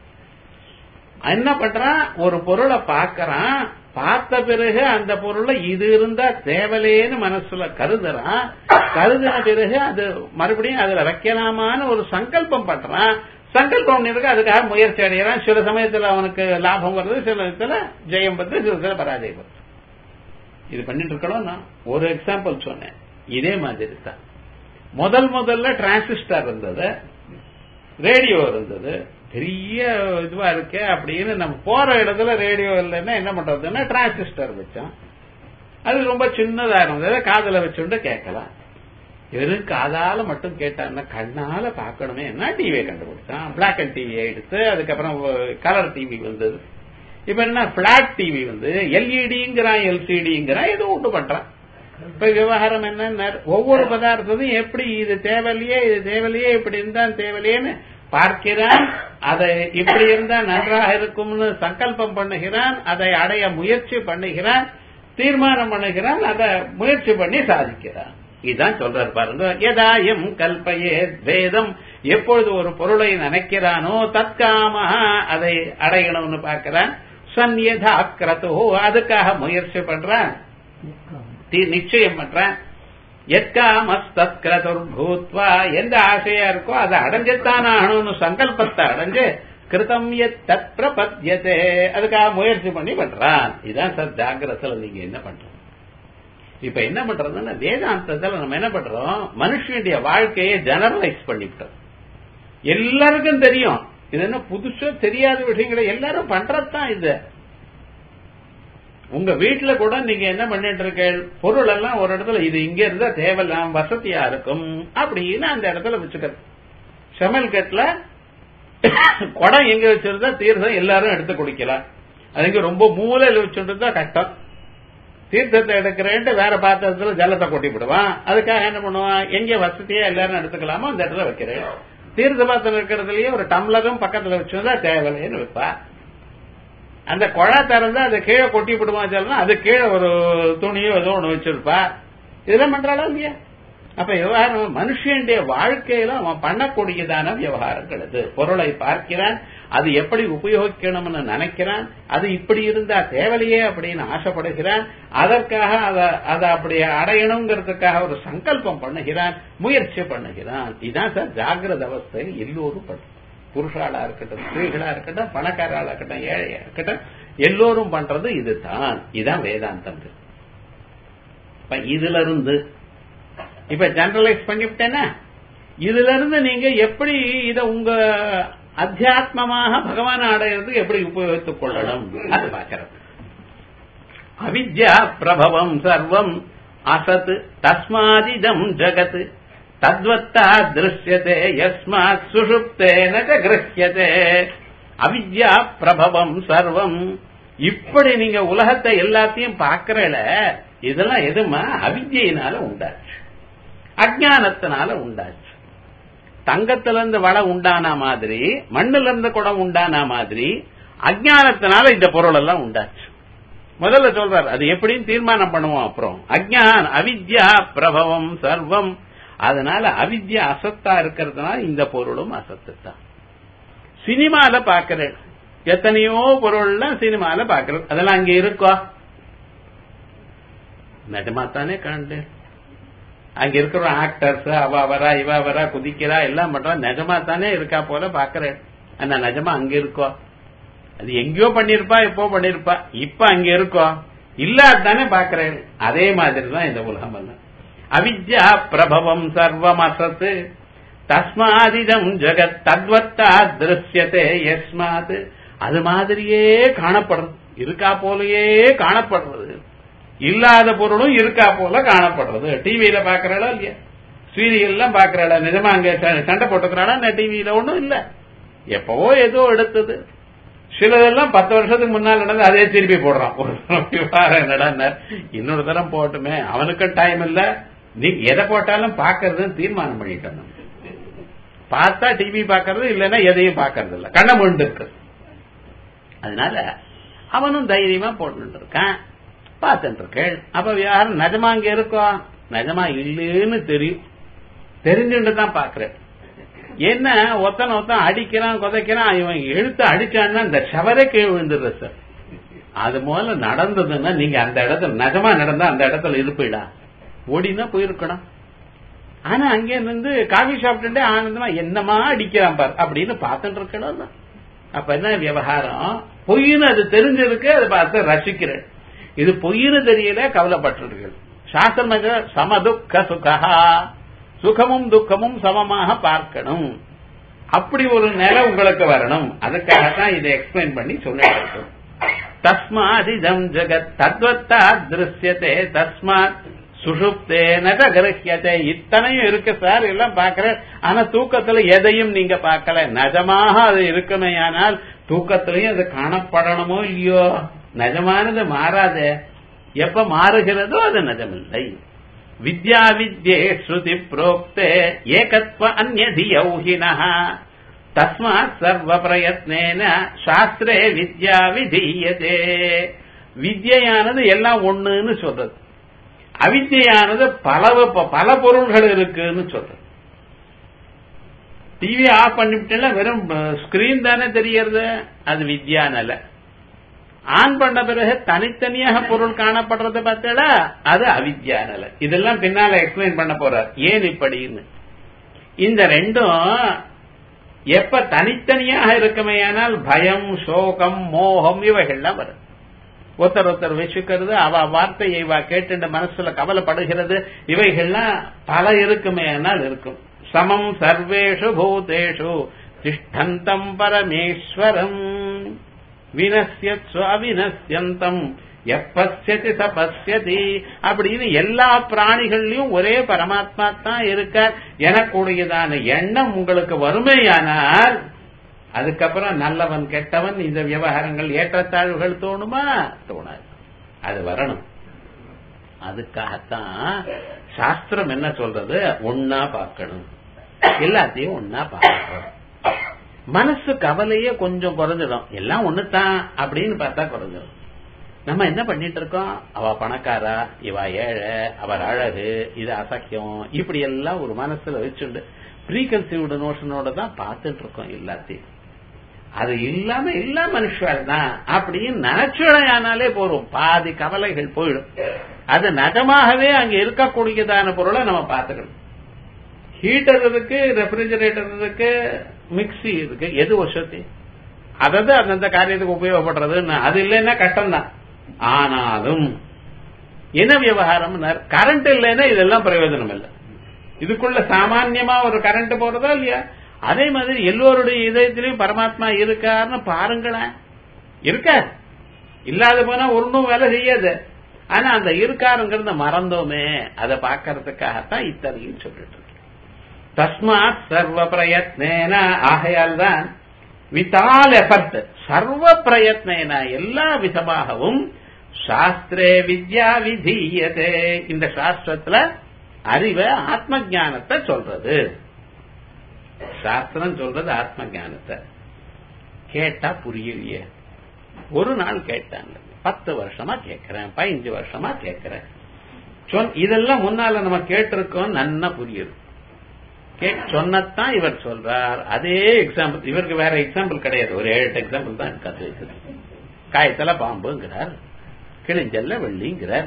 என்ன பண்றான் ஒரு பொருளை பார்க்கறான் பார்த்த பிறகு அந்த பொருளை இது இருந்தா தேவலேன்னு மனசுல கருதுறான் கருதின பிறகு அது மறுபடியும் அதுல வைக்கலாமான்னு ஒரு சங்கல்பம் பண்றான் சங்கல்பம் இருக்கு அதுக்காக முயற்சி அடைகிறான் சில சமயத்துல அவனுக்கு லாபம் வருது சில விதத்துல ஜெயம் பத்து சில விதத்துல பராஜயம் வருது இது பண்ணிட்டு இருக்கணும் நான் ஒரு எக்ஸாம்பிள் சொன்னேன் இதே மாதிரி தான் முதல் முதல்ல டிரான்சிஸ்டர் இருந்தது ரேடியோ இருந்தது பெரிய இதுவா இருக்கே அப்படின்னு நம்ம போற இடத்துல ரேடியோ இல்லைன்னா என்ன பண்றதுன்னா டிரான்சிஸ்டர் வச்சோம் அது ரொம்ப சின்னதா இருந்தது காதல வச்சுட்டு கேட்கலாம் வெறும் காதால மட்டும் கேட்டான்னா கண்ணால பார்க்கணுமே என்ன டிவியை கண்டுபிடிச்சான் பிளாக் அண்ட் டிவியை எடுத்து அதுக்கப்புறம் கலர் டிவி வந்தது இப்ப என்ன பிளாட் டிவி வந்து எல்இடிங்கிறான் எல்சிடிங்கிறான் ஏதோ ஒண்ணு பண்றான் இப்ப விவகாரம் என்ன ஒவ்வொரு பதார்த்தத்தையும் எப்படி இது தேவையில்லையே இது தேவையில்லையே இப்படி இருந்தா தேவையில்லையேன்னு பார்க்கிறான் அதை இப்படி இருந்தா நன்றாக இருக்கும்னு சங்கல்பம் பண்ணுகிறான் அதை அடைய முயற்சி பண்ணுகிறான் தீர்மானம் பண்ணுகிறான் அதை முயற்சி பண்ணி சாதிக்கிறான் இதுதான் சொல்றாரு பாருங்க எதாயம் கல்பயே வேதம் எப்பொழுது ஒரு பொருளை நினைக்கிறானோ தற்காம அதை அடையணும்னு பார்க்கிறான் சன்யதா கிரதோ அதுக்காக முயற்சி பண்றான் நிச்சயம் பண்றான் எத்காமஸ்தத்கிரதுர்பூத்வா எந்த ஆசையா இருக்கோ அதை அடைஞ்சுத்தான் ஆகணும்னு சங்கல்பத்தை அடைஞ்சு கிருதம் தத் பிரபத்தியதே அதுக்காக முயற்சி பண்ணி பண்றான் இதுதான் சார் ஜாகிரத்துல நீங்க என்ன பண்றோம் இப்ப என்ன பண்றதுன்னா வேதாந்தத்துல நம்ம என்ன பண்றோம் மனுஷனுடைய வாழ்க்கையை ஜெனரலைஸ் பண்ணிவிட்டோம் எல்லாருக்கும் தெரியும் இது என்ன புதுசா தெரியாத விஷயங்களை எல்லாரும் பண்றதுதான் இது உங்க வீட்டுல கூட நீங்க என்ன பண்ணிட்டு இருக்க பொருள் எல்லாம் ஒரு இடத்துல இது இங்க இருந்தா தேவையில்லாம் வசதியா இருக்கும் அப்படின்னு அந்த இடத்துல வச்சுக்கிறது சமையல் கட்டுல குடம் எங்க வச்சிருந்தா தீர்த்தம் எல்லாரும் எடுத்து குடிக்கலாம் அது இங்க ரொம்ப மூலையில வச்சுருந்தா கஷ்டம் தீர்த்தத்தை எடுக்கிறேன்ட்டு வேற பாத்திரத்துல ஜலத்தை கொட்டி விடுவான் அதுக்காக என்ன பண்ணுவான் எங்க வசதியா எல்லாரும் எடுத்துக்கலாமோ அந்த இடத்துல வைக்கிறேன் தீர்த்த பாத்திரம் இருக்கிறதுலயே ஒரு டம்ளரும் பக்கத்துல வச்சிருந்தா தேவையில்லைன்னு வைப்பா அந்த குழா திறந்தா அதை கீழே கொட்டி விடுவான் சொல்லலாம் அது கீழே ஒரு துணியோ ஏதோ ஒண்ணு வச்சிருப்பா இதெல்லாம் பண்றாளா இல்லையா அப்ப விவகாரம் மனுஷனுடைய வாழ்க்கையில அவன் பண்ணக்கூடியதான விவகாரங்கள் அது பொருளை பார்க்கிறான் அது எப்படி உபயோகிக்கணும்னு நினைக்கிறான் அது இப்படி இருந்தா தேவையே அப்படின்னு ஆசைப்படுகிறான் அதற்காக அதை அப்படி அடையணுங்கிறதுக்காக ஒரு சங்கல்பம் பண்ணுகிறான் முயற்சி பண்ணுகிறான் இதுதான் சார் ஜாகிரத அவஸ்தை எல்லோரும் பண்ணும் புருஷாளா இருக்கட்டும் ஸ்திரீகளா இருக்கட்டும் பணக்காரர்களா இருக்கட்டும் ஏழையா இருக்கட்டும் எல்லோரும் பண்றது இதுதான் இதுதான் வேதாந்தம் இப்ப இதுல இருந்து இப்ப ஜெனரலைஸ் பண்ணிவிட்டேன்னா இதுல இருந்து நீங்க எப்படி இத உங்க அத்தியாத்மமாக பகவான் அடையிறதுக்கு எப்படி உபயோகித்துக் கொள்ளணும் அது பார்க்கிறது அவித்யா பிரபவம் சர்வம் அசத் தஸ்மாதிதம் ஜகத் தத்வத்தா திருஷ்யதே யஸ்மாத் சுஷுப்தேன கிரஹியதே அவித்யா பிரபவம் சர்வம் இப்படி நீங்க உலகத்தை எல்லாத்தையும் பார்க்கறல இதெல்லாம் எதுமா அவித்யினால உண்டாச்சு அஜானத்தினால உண்டாச்சு தங்கத்துல இருந்து வள உண்டான மாதிரி மண்ணுல இருந்து குடம் உண்டான மாதிரி அஜானத்தினால இந்த பொருள் எல்லாம் உண்டாச்சு முதல்ல சொல்றாரு அது எப்படின்னு தீர்மானம் பண்ணுவோம் அப்புறம் அஜான் அவித்யா பிரபவம் சர்வம் அதனால அவித்யா அசத்தா இருக்கிறதுனால இந்த பொருளும் அசத்து தான் சினிமால பாக்குறேன் எத்தனையோ பொருள்லாம் சினிமால பாக்குறது அதெல்லாம் அங்க இருக்கோ நிஜமா தானே காண்டேன் அங்க இருக்கிற ஆக்டர்ஸ் அவ வரா இவ வரா குதிக்கிறா எல்லாம் பண்றா நிஜமா தானே இருக்கா போல பாக்குறேன் ஆனா நிஜமா அங்க இருக்கோ அது எங்கேயோ பண்ணிருப்பா எப்போ பண்ணிருப்பா இப்ப அங்க இருக்கோ இல்லாதானே பாக்குறேன் அதே மாதிரி தான் இந்த உலகம் எல்லாம் அவித்யா பிரபவம் சர்வம் அசத்து தஸ்மாதிதம் ஜெகத் தத்வத்தா திருஷ்யத்தே யஸ்மாத் அது மாதிரியே காணப்படுறது இருக்கா போலயே காணப்படுறது இல்லாத பொருளும் இருக்கா போல காணப்படுறது டிவியில பாக்குறாளா இல்லையா சீரியல்லாம் பாக்குறாளா நிஜமா அங்க சண்டை போட்டுக்கிறாளா டிவியில ஒண்ணும் இல்ல எப்பவோ ஏதோ எடுத்தது சிலதெல்லாம் பத்து வருஷத்துக்கு முன்னால் நடந்து அதே திருப்பி போடுறான் ஒரு விவகாரம் என்னடா இன்னொரு தரம் போட்டுமே அவனுக்கும் டைம் இல்ல நீ எதை போட்டாலும் பாக்குறதுன்னு தீர்மானம் பண்ணிட்டோம் நம்ம பார்த்தா டிவி பாக்குறது இல்லைன்னா எதையும் பாக்குறது இல்ல கண்ண முண்டு இருக்கு அதனால அவனும் தைரியமா போட்டு இருக்கான் பார்த்துட்டு இருக்கேன் அப்ப யாரும் நிஜமா அங்க இருக்கோ நிஜமா இல்லைன்னு தெரியும் தெரிஞ்சுட்டு தான் பாக்குறேன் என்ன ஒத்தனை ஒத்தன் அடிக்கிறான் குதைக்கிறான் இவன் எழுத்து அடிச்சான்னா இந்த ஷவரே கீழ் விழுந்துடுற சார் அது முதல்ல நடந்ததுன்னா நீங்க அந்த இடத்துல நிஜமா நடந்தா அந்த இடத்துல இருப்பீடா ஓடினா போயிருக்கணும் ஆனா அங்கே இருந்து காஃபி சாப்பிட்டுட்டே ஆனந்தமா என்னமா அடிக்கிறான் பார் அப்படின்னு பார்த்துட்டு இருக்கணும் அப்ப என்ன விவகாரம் பொய்னு அது தெரிஞ்சிருக்கு அதை பார்த்து ரசிக்கிறேன் இது பொய்னு தெரியல கவலைப்பட்டிருக்கீர்கள் சாஸ்திரம் என்ன? சமதுக்க சுகா சுகமும் துக்கமும் சமமாக பார்க்கணும் அப்படி ஒரு நிலை உங்களுக்கு வரணும் அதுக்காகத்தான் இதை எக்ஸ்பிளைன் பண்ணி சொல்லிட்டு தஸ்மாதிதம் ஜெகத் தத்வத்தா திருஷ்யத்தே தஸ்மாத் சுஷுப்தே நக கிரஹியத்தை இத்தனையும் இருக்கு சார் எல்லாம் பார்க்கற ஆனா தூக்கத்துல எதையும் நீங்க பார்க்கல நிஜமாக அது இருக்குமே ஆனால் தூக்கத்திலையும் அது காணப்படணுமோ இல்லையோ நிஜமானது மாறாதே எப்ப மாறுகிறதோ அது நிஜமில்லை வித்யா வித்யே ஸ்ருதி புரோக்தே ஏகத்வ அந்நதியௌஹினः தஸ்மாத் சர்வ பிரயத்னேன சாஸ்திரே வித்யா விதீயதே வித்யானது எல்லாம் ஒண்ணுன்னு சொல்றது அவித்யானது பல பல பொருள்கள் இருக்குன்னு சொல்றது டிவி ஆஃப் பண்ணிவிட்டா வெறும் ஸ்கிரீன் தானே தெரியறது அது வித்யானல ஆன் பண்ண பிறகு தனித்தனியாக பொருள் காணப்படுறது பார்த்தா அது அவித்யானல இதெல்லாம் பின்னால எக்ஸ்பிளைன் பண்ண போறார் ஏன் இப்படின்னு இந்த ரெண்டும் எப்ப தனித்தனியாக இருக்குமேயானால் பயம் சோகம் மோகம் இவைகள்லாம் வரும் ஒருத்தர் ஒருத்தர் வச்சுக்கிறது அவ வார்த்தையை இவ கேட்டு மனசுல கவலைப்படுகிறது இவைகள்லாம் பல இருக்குமேயானால் இருக்கும் சமம் சர்வேஷு பூதேஷு திஷ்டந்தம் பரமேஸ்வரம் வினசியத் அவினசியந்தம் எப்பசியதி சபசியதி அப்படின்னு எல்லா பிராணிகள்லயும் ஒரே பரமாத்மா தான் இருக்கார் எனக்கூடியதான எண்ணம் உங்களுக்கு வறுமையானால் அதுக்கப்புறம் நல்லவன் கெட்டவன் இந்த விவகாரங்கள் ஏற்றத்தாழ்வுகள் தோணுமா தோணாது அது வரணும் அதுக்காகத்தான் சாஸ்திரம் என்ன சொல்றது ஒன்னா பார்க்கணும் எல்லாத்தையும் ஒன்னா பார்க்கணும் மனசு கவலையே கொஞ்சம் குறைஞ்சிடும் எல்லாம் ஒண்ணுதான் அப்படின்னு பார்த்தா குறைஞ்சிடும் நம்ம என்ன பண்ணிட்டு இருக்கோம் அவ பணக்காரா இவ ஏழை அவர் அழகு இது அசக்கியம் இப்படி எல்லாம் ஒரு மனசுல வச்சுண்டு ப்ரீகன்சீவ்டு நோஷனோட தான் பார்த்துட்டு இருக்கோம் எல்லாத்தையும் அது இல்லாம எல்லா மனுஷால் தான் அப்படின்னு நினைச்சுடையானாலே போறோம் பாதி கவலைகள் போயிடும் அது நிஜமாகவே அங்க இருக்கக்கூடியதான பொருளை நம்ம பார்த்துக்கணும் ஹீட்டர் இருக்கு ரெஃப்ரிஜரேட்டர் இருக்கு மிக்சி இருக்கு எது வசதி அதாவது அந்தந்த காரியத்துக்கு உபயோகப்படுறது அது இல்லைன்னா கஷ்டம் தான் ஆனாலும் என்ன விவகாரம் கரண்ட் இல்லைன்னா இதெல்லாம் பிரயோஜனம் இல்லை இதுக்குள்ள சாமான்யமா ஒரு கரண்ட் போறதா இல்லையா அதே மாதிரி எல்லோருடைய இதயத்திலையும் பரமாத்மா இருக்காருன்னு பாருங்களேன் இருக்க இல்லாத போனா ஒன்னும் வேலை செய்யாது ஆனா அந்த இருக்காருங்கிறத மறந்தோமே அதை பார்க்கறதுக்காகத்தான் இத்தனையும் சொல்லிட்டு இருக்கேன் தஸ்மாத் சர்வ பிரயத்னேன ஆகையால் தான் வித் ஆல் எஃபர்ட் சர்வ பிரயத்னேன எல்லா விதமாகவும் சாஸ்திரே வித்யா விதீயதே இந்த சாஸ்திரத்துல அறிவை ஆத்ம ஜானத்தை சொல்றது சாஸ்திரம் சொல்றது ஆத்ம ஜானத்தை கேட்டா புரியலையே ஒரு நாள் கேட்டாங்க பத்து வருஷமா கேட்கிறேன் பதினஞ்சு வருஷமா கேட்கிறேன் சொல் இதெல்லாம் முன்னால நம்ம கேட்டிருக்கோம் நன்னா புரியுது சொன்னத்தான் இவர் சொல்றார் அதே எக்ஸாம்பிள் இவருக்கு வேற எக்ஸாம்பிள் கிடையாது ஒரு ஏழு எட்டு எக்ஸாம்பிள் தான் கத்து வைக்கிறது காயத்துல பாம்புங்கிறார் கிழிஞ்சல்ல வெள்ளிங்கிறார்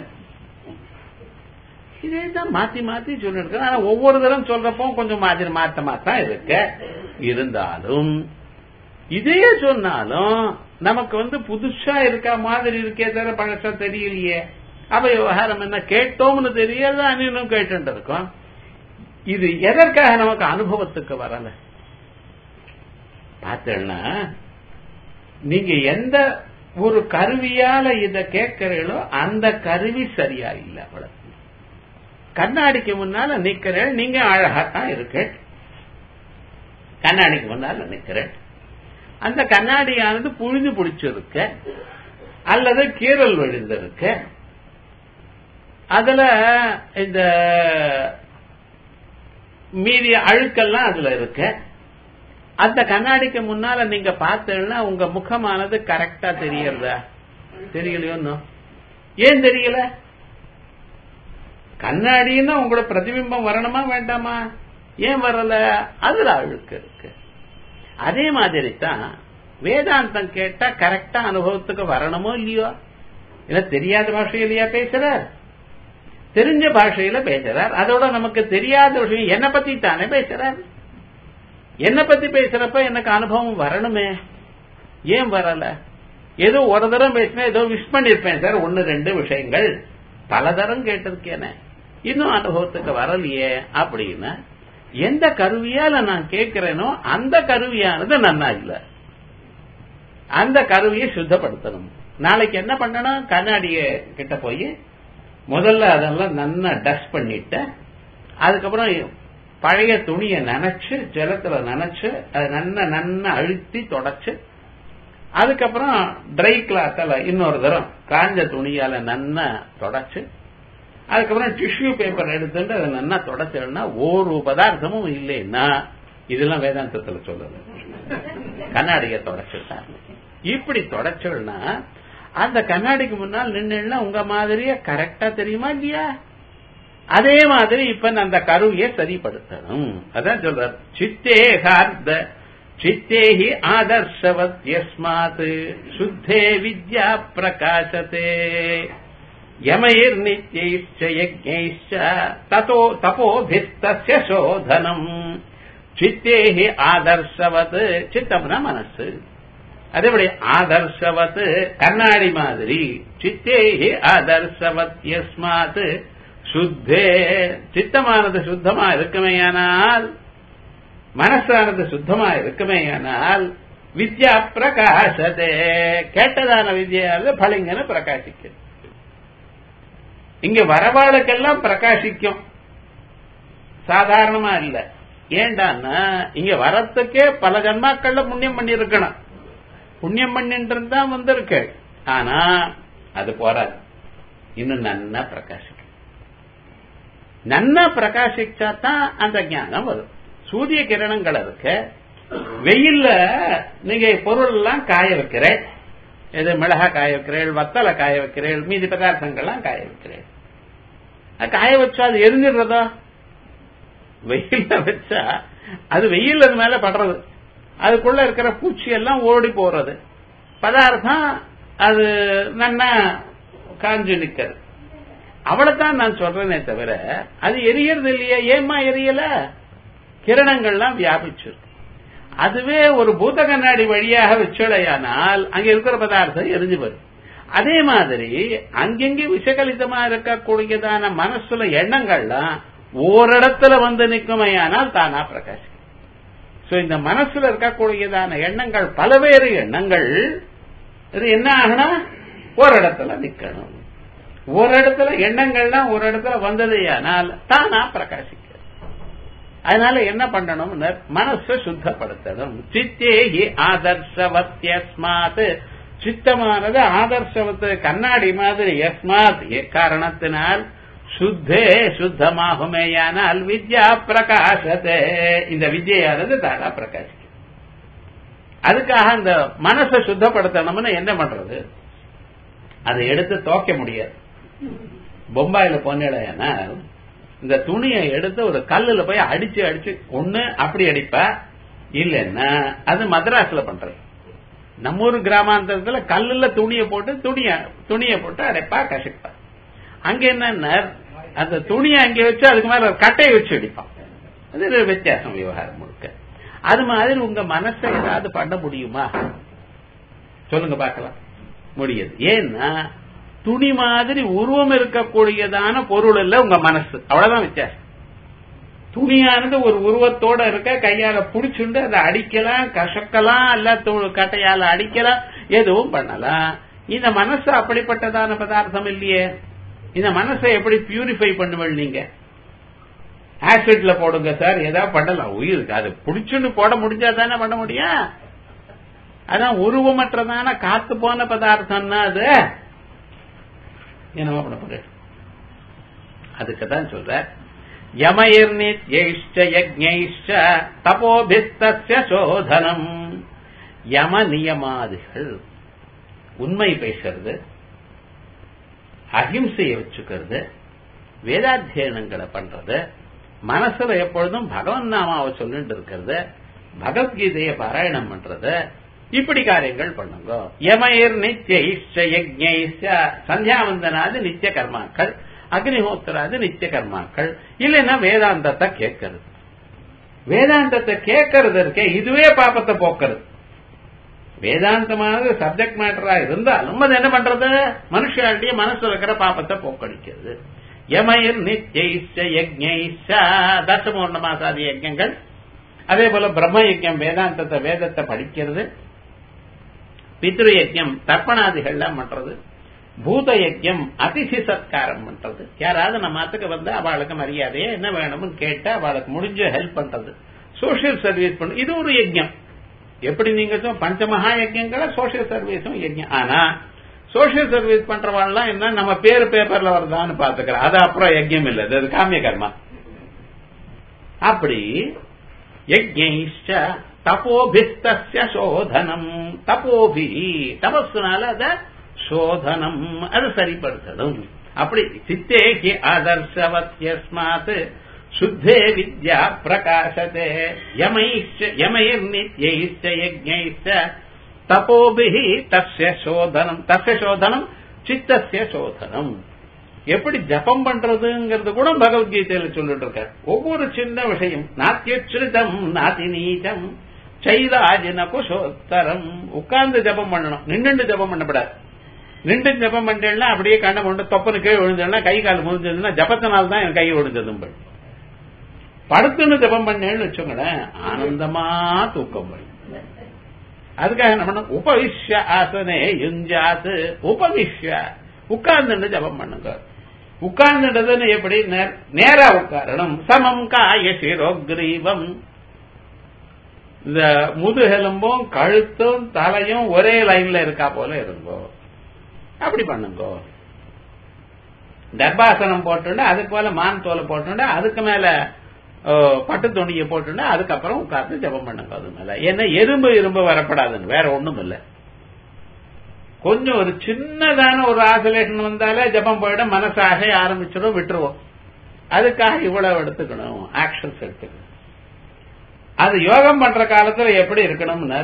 இதே தான் மாத்தி மாத்தி சொல்லிட்டு ஆனா ஒவ்வொரு தரம் சொல்றப்போ கொஞ்சம் மாதிரி மாத்தமா தான் இருக்கு இருந்தாலும் இதே சொன்னாலும் நமக்கு வந்து புதுசா இருக்க மாதிரி இருக்கே தவிர பழசா தெரியலையே அப்ப விவகாரம் என்ன கேட்டோம்னு தெரியறது அனினும் கேட்டு இருக்கோம் இது எதற்காக நமக்கு அனுபவத்துக்கு வரல பார்த்தேன்னா நீங்க எந்த ஒரு கருவியால இத கேட்கிறீங்களோ அந்த கருவி சரியா இல்லை அவ்வளவு கண்ணாடிக்கு முன்னால நிக்கிறேன் நீங்க அழகாத்தான் இருக்கு கண்ணாடிக்கு முன்னால நிக்கிறேன் அந்த கண்ணாடியானது புழிஞ்சு பிடிச்சிருக்க அல்லது கீரல் விழுந்திருக்கு அதுல இந்த மீதி அழுக்கெல்லாம் அதுல இருக்கு அந்த கண்ணாடிக்கு முன்னால நீங்க பார்த்தீங்கன்னா உங்க முகமானது கரெக்டா தெரியறதா தெரியலையோ ஏன் தெரியல கண்ணாடின்னா உங்களோட பிரதிபிம்பம் வரணுமா வேண்டாமா ஏன் வரல அதுல அழுக்கு இருக்கு அதே மாதிரி தான் வேதாந்தம் கேட்டா கரெக்டா அனுபவத்துக்கு வரணுமோ இல்லையோ இல்ல தெரியாத பாஷையிலையா பேசுறார் தெரிஞ்ச பாஷையில பேசுறார் அதோட நமக்கு தெரியாத விஷயம் என்ன பத்தி தானே பேசுறார் என்ன பத்தி பேசுறப்ப எனக்கு அனுபவம் வரணுமே ஏன் வரல ஏதோ ஒரு தரம் பேசினா ஏதோ விஷ் பண்ணிருப்பேன் சார் ஒன்னு ரெண்டு விஷயங்கள் பலதரம் கேட்டிருக்கேனே இன்னும் அனுபவத்துக்கு வரலையே அப்படின்னு எந்த கருவியால நான் கேட்கிறேனோ அந்த கருவியானது நன்னா இல்ல அந்த கருவியை சுத்தப்படுத்தணும் நாளைக்கு என்ன பண்ணணும் கண்ணாடிய கிட்ட போய் முதல்ல அதெல்லாம் நன்னா டஸ்ட் பண்ணிட்டு அதுக்கப்புறம் பழைய துணியை நனைச்சு ஜலத்துல நனைச்சு அதை நன்னா நன்னா அழுத்தி தொடச்சு அதுக்கப்புறம் ட்ரை கிளாத்தால இன்னொரு தரம் காஞ்ச துணியால நன்னா தொடச்சு அதுக்கப்புறம் டிஷ்யூ பேப்பர் எடுத்துட்டு அதை நன்னா தொடச்சோம்னா ஒரு பதார்த்தமும் இல்லைன்னா இதெல்லாம் வேதாந்தத்துல சொல்லுது கண்ணாடியை தொடச்சுட்டாங்க இப்படி தொடச்சோம்னா அந்த கண்ணாடிக்கு முன்னால் நின்னுன்னா உங்க மாதிரியே கரெக்டா தெரியுமா இல்லையா அதே மாதிரி இப்ப அந்த கருவியை சரிப்படுத்தணும் அதான் சொல்றார் சித்தே ஹார்த சித்தேஹி ஆதர்ஷவத் யஸ்மாத் சுத்தே வித்யா பிரகாசத்தே யமயிர் நித்யைச்ச யஜ்ஞைச்ச ததோ தபோபிஸ்தஸ்ய சோதனம் சித்தேஹி ஆதர்ஷவத் சித்தம்னா மனசு அதேபடி ஆதர்ஷவத் கண்ணாடி மாதிரி சித்தேஹி ஆதர்ஷவத் யஸ்மாத் சுத்தே சித்தமானது சுத்தமா இருக்குமேயானால் மனசானது சுத்தமா இருக்குமேயானால் வித்யா பிரகாசதே கேட்டதான வித்யானது பளிங்கன்னு பிரகாசிக்கும் இங்க வரவாளுக்கெல்லாம் பிரகாசிக்கும் சாதாரணமா இல்ல ஏண்டான்னா இங்க வரத்துக்கே பல ஜன்மாக்கள்ல புண்ணியம் பண்ணி இருக்கணும் புண்ணியம் பண்ணிட்டு இருந்தா வந்திருக்கு ஆனா அது போறாது இன்னும் நன்னா பிரகாசிக்கும் நன்னா பிரகாசிச்சா தான் அந்த ஞானம் வரும் சூரிய கிரணங்கள் இருக்கு வெயில்ல நீங்க பொருள் எல்லாம் காய வைக்கிறேன் எது மிளகா காய வைக்கிறேன் வத்தலை காய வைக்கிறேன் மீதி பதார்த்தங்கள்லாம் காய வைக்கிறேன் காய வச்சா அது எரிஞ்சிடுறதா வெயில்ல வச்சா அது வெயில் அது மேல படுறது அதுக்குள்ள இருக்கிற பூச்சி எல்லாம் ஓடி போறது பதார்த்தம் அது நன்னா காஞ்சு நிக்கிறது அவளைத்தான் நான் சொல்றேனே தவிர அது எரியறது இல்லையா ஏமா எரியல கிரணங்கள்லாம் வியாபிச்சிருக்கு அதுவே ஒரு பூத கண்ணாடி வழியாக வச்சலையானால் அங்க இருக்கிற பதார்த்தம் எரிஞ்சு வரும் அதே மாதிரி அங்கெங்கே விஷகலிதமா இருக்கக்கூடியதான மனசுல எண்ணங்கள்லாம் ஓரிடத்துல வந்து நிற்குமையானால் தானா பிரகாசிக்கும் சோ இந்த மனசுல இருக்கக்கூடியதான எண்ணங்கள் பலவேறு எண்ணங்கள் இது என்ன ஆகணும் ஒரு இடத்துல நிக்கணும் ஒரு இடத்துல எண்ணங்கள்லாம் ஒரு இடத்துல வந்ததேயானால் தானா பிரகாசிக்க அதனால என்ன பண்ணணும் மனசை சுத்தப்படுத்தணும் சித்தேகி ஆதர்ஷவத்யஸ்மாத் சித்தமானது ஆதர்ஷவத்து கண்ணாடி மாதிரி யஸ்மாத் காரணத்தினால் சுத்தே சுத்தமாகுமேயானால் வித்யா பிரகாசத்தே இந்த வித்யானது தானா பிரகாசிக்கும் அதுக்காக அந்த மனசை சுத்தப்படுத்தணும்னு என்ன பண்றது அதை எடுத்து துவைக்க முடியாது பொம்பாயில போனேன்னா இந்த துணியை எடுத்து ஒரு கல்லுல போய் அடிச்சு அடிச்சு ஒண்ணு அப்படி அடிப்ப இல்லைன்னா அது மദ്രാஸ்ல பண்றது நம்ம ஊர் கிராமாந்தரத்துல கல்லுல துணியை போட்டு துணிய துணியை போட்டு அடைப்பா கசப்பா அங்க என்ன அந்த துணியை அங்க வச்சு அதுக்கு மேல கட்டையை வச்சு அடிப்பான் அது ஒரு வித்தியாசம் விவகாரம் முழுக்க அது மாதிரி உங்க மனசை ஏதாவது பண்ண முடியுமா சொல்லுங்க பார்க்கலாம் முடியாது ஏன்னா துணி மாதிரி உருவம் இருக்கக்கூடியதான பொருள் இல்ல உங்க மனசு அவ்வளவுதான் வித்தியாசம் துணியானது ஒரு உருவத்தோட இருக்க கையால புடிச்சுண்டு அதை அடிக்கலாம் கசக்கலாம் அல்ல கட்டையால அடிக்கலாம் எதுவும் பண்ணலாம் இந்த மனசு அப்படிப்பட்டதான பதார்த்தம் இல்லையே இந்த மனசை எப்படி பியூரிஃபை பண்ணுவீள் நீங்க ஆசிட்ல போடுங்க சார் ஏதாவது பண்ணலாம் உயிருக்கு அது புடிச்சுன்னு போட முடிஞ்சா தானே பண்ண முடியும் அதான் உருவமற்றதான காத்து போன பதார்த்தம்னா அது என்னவோ பண்ண போற அதுக்கு தான் சொல்ற யமயிர்நித்யைஷ்ட யஜ்ஞைஷ்ட தபோபிஸ்தஸ்ய சோதனம் யம நியமாதிகள் உண்மை பேசுறது அஹிம்சையை வச்சுக்கிறது வேதாத்தியனங்களை பண்றது மனசுல எப்பொழுதும் பகவன் நாமாவை சொல்லிட்டு இருக்கிறது பகவத்கீதையை பாராயணம் பண்றது இப்படி காரியங்கள் பண்ணுங்க யமயிர் நித்திய இஷ்ட யஜ்ஞ சந்தியாவந்தனாது நித்திய கர்மாக்கள் அக்னிஹோத்திராது நித்திய கர்மாக்கள் இல்லைன்னா வேதாந்தத்தை கேட்கறது வேதாந்தத்தை கேட்கறது இருக்கே இதுவே பாப்பத்தை போக்குறது வேதாந்தமானது சப்ஜெக்ட் மேட்டரா இருந்தாலும் அது என்ன பண்றது மனுஷாளுடைய மனசுல இருக்கிற பாப்பத்தை போக்கடிக்கிறது யமயர் நித்யைச்ச யஜ்ஞைச்ச தசமூர்ண மாசாதி யஜ்ஞங்கள் அதே போல பிரம்ம யஜ்ஞம் வேதாந்தத்தை வேதத்தை படிக்கிறது பித்ரு யஜ்ஞம் தர்ப்பணாதிகள்லாம் பண்றது பூத யஜ்ஞம் அதிசி சத்காரம் பண்றது யாராவது நம்ம மாத்துக்கு வந்து அவளுக்கு மரியாதையே என்ன வேணும்னு கேட்டு அவளுக்கு முடிஞ்ச ஹெல்ப் பண்றது சோசியல் சர்வீஸ் பண்றது இது ஒரு யஜ்ஞம் எப்படி நீங்க சொன்ன பஞ்சமகா யஜ்யங்களை சோசியல் சர்வீஸும் யஜ்யம் ஆனா சோசியல் சர்வீஸ் பண்றவாள்லாம் என்ன நம்ம பேரு பேப்பர்ல வருதான்னு பாத்துக்கிறோம் அது அப்புறம் யஜ்யம் இல்ல அது காமிய கர்மா அப்படி யஜ்ஞைஷ்ட தபோபிஸ்தஸ்ய சோதனம் தபோபி தபஸ்னால அத சோதனம் அது சரிப்படுத்தணும் அப்படி சித்தேகி ஆதர்சவத்யஸ்மாத் சுத்தே வித்யா பிரகாசத்தே யமைश्च யமைர்நித்யைश्च யஜ்ஞைश्च தபோபிஹி தஸ்ய சோதனம் தஸ்ய சோதனம் சித்தஸ்ய சோதனம் எப்படி ஜபம் பண்றதுங்கிறது கூட பகவத்கீதையில சொல்லிட்டு இருக்கார் ஒவ்வொரு சின்ன விஷயம் நாத்தியச்சிரிதம் நாதி நீச்சம் சைலாஜின குஷோத்தரம் உட்கார்ந்து ஜபம் பண்ணணும் நின்று ஜபம் பண்ணப்படாது நின்று ஜபம் பண்ணேன்னா அப்படியே கண்ணை கொண்டு தொப்பனு கீழே விழுந்தேன்னா கை கால் முடிஞ்சதுன்னா ஜபத்தினால தான் என் கை விழுந்ததும் படுத்துன்னு ஜபம் பண்ணேன்னு வச்சுங்களேன் ஆனந்தமா தூக்கம் வரும் அதுக்காக என்ன பண்ண உபவிஷ்ய ஆசனே யுஞ்சாத்து உபவிஷ்ய உட்கார்ந்துட்டு ஜபம் பண்ணுங்க உட்கார்ந்துட்டதுன்னு எப்படி நேரா உட்காரணும் சமம் காய சிரோக்ரீவம் இந்த முதுகெலும்பும் கழுத்தும் தலையும் ஒரே லைன்ல இருக்கா போல இருங்கோ அப்படி பண்ணுங்கோ தர்பாசனம் போட்டுண்டு அதுக்கு மேல மான் தோலை போட்டுண்டு அதுக்கு மேல பட்டு துணியை போட்டுண்டு அதுக்கப்புறம் உட்கார்ந்து ஜபம் பண்ணுங்க அது மேல ஏன்னா எறும்பு எறும்பு வரப்படாதுன்னு வேற ஒண்ணும் இல்ல கொஞ்சம் ஒரு சின்னதான ஒரு ஆசோலேஷன் வந்தாலே ஜபம் போயிடும் மனசாக ஆரம்பிச்சிடும் விட்டுருவோம் அதுக்காக இவ்வளவு எடுத்துக்கணும் ஆக்ஷன்ஸ் எடுத்துக்கணும் அது யோகம் பண்ற காலத்துல எப்படி இருக்கணும்னு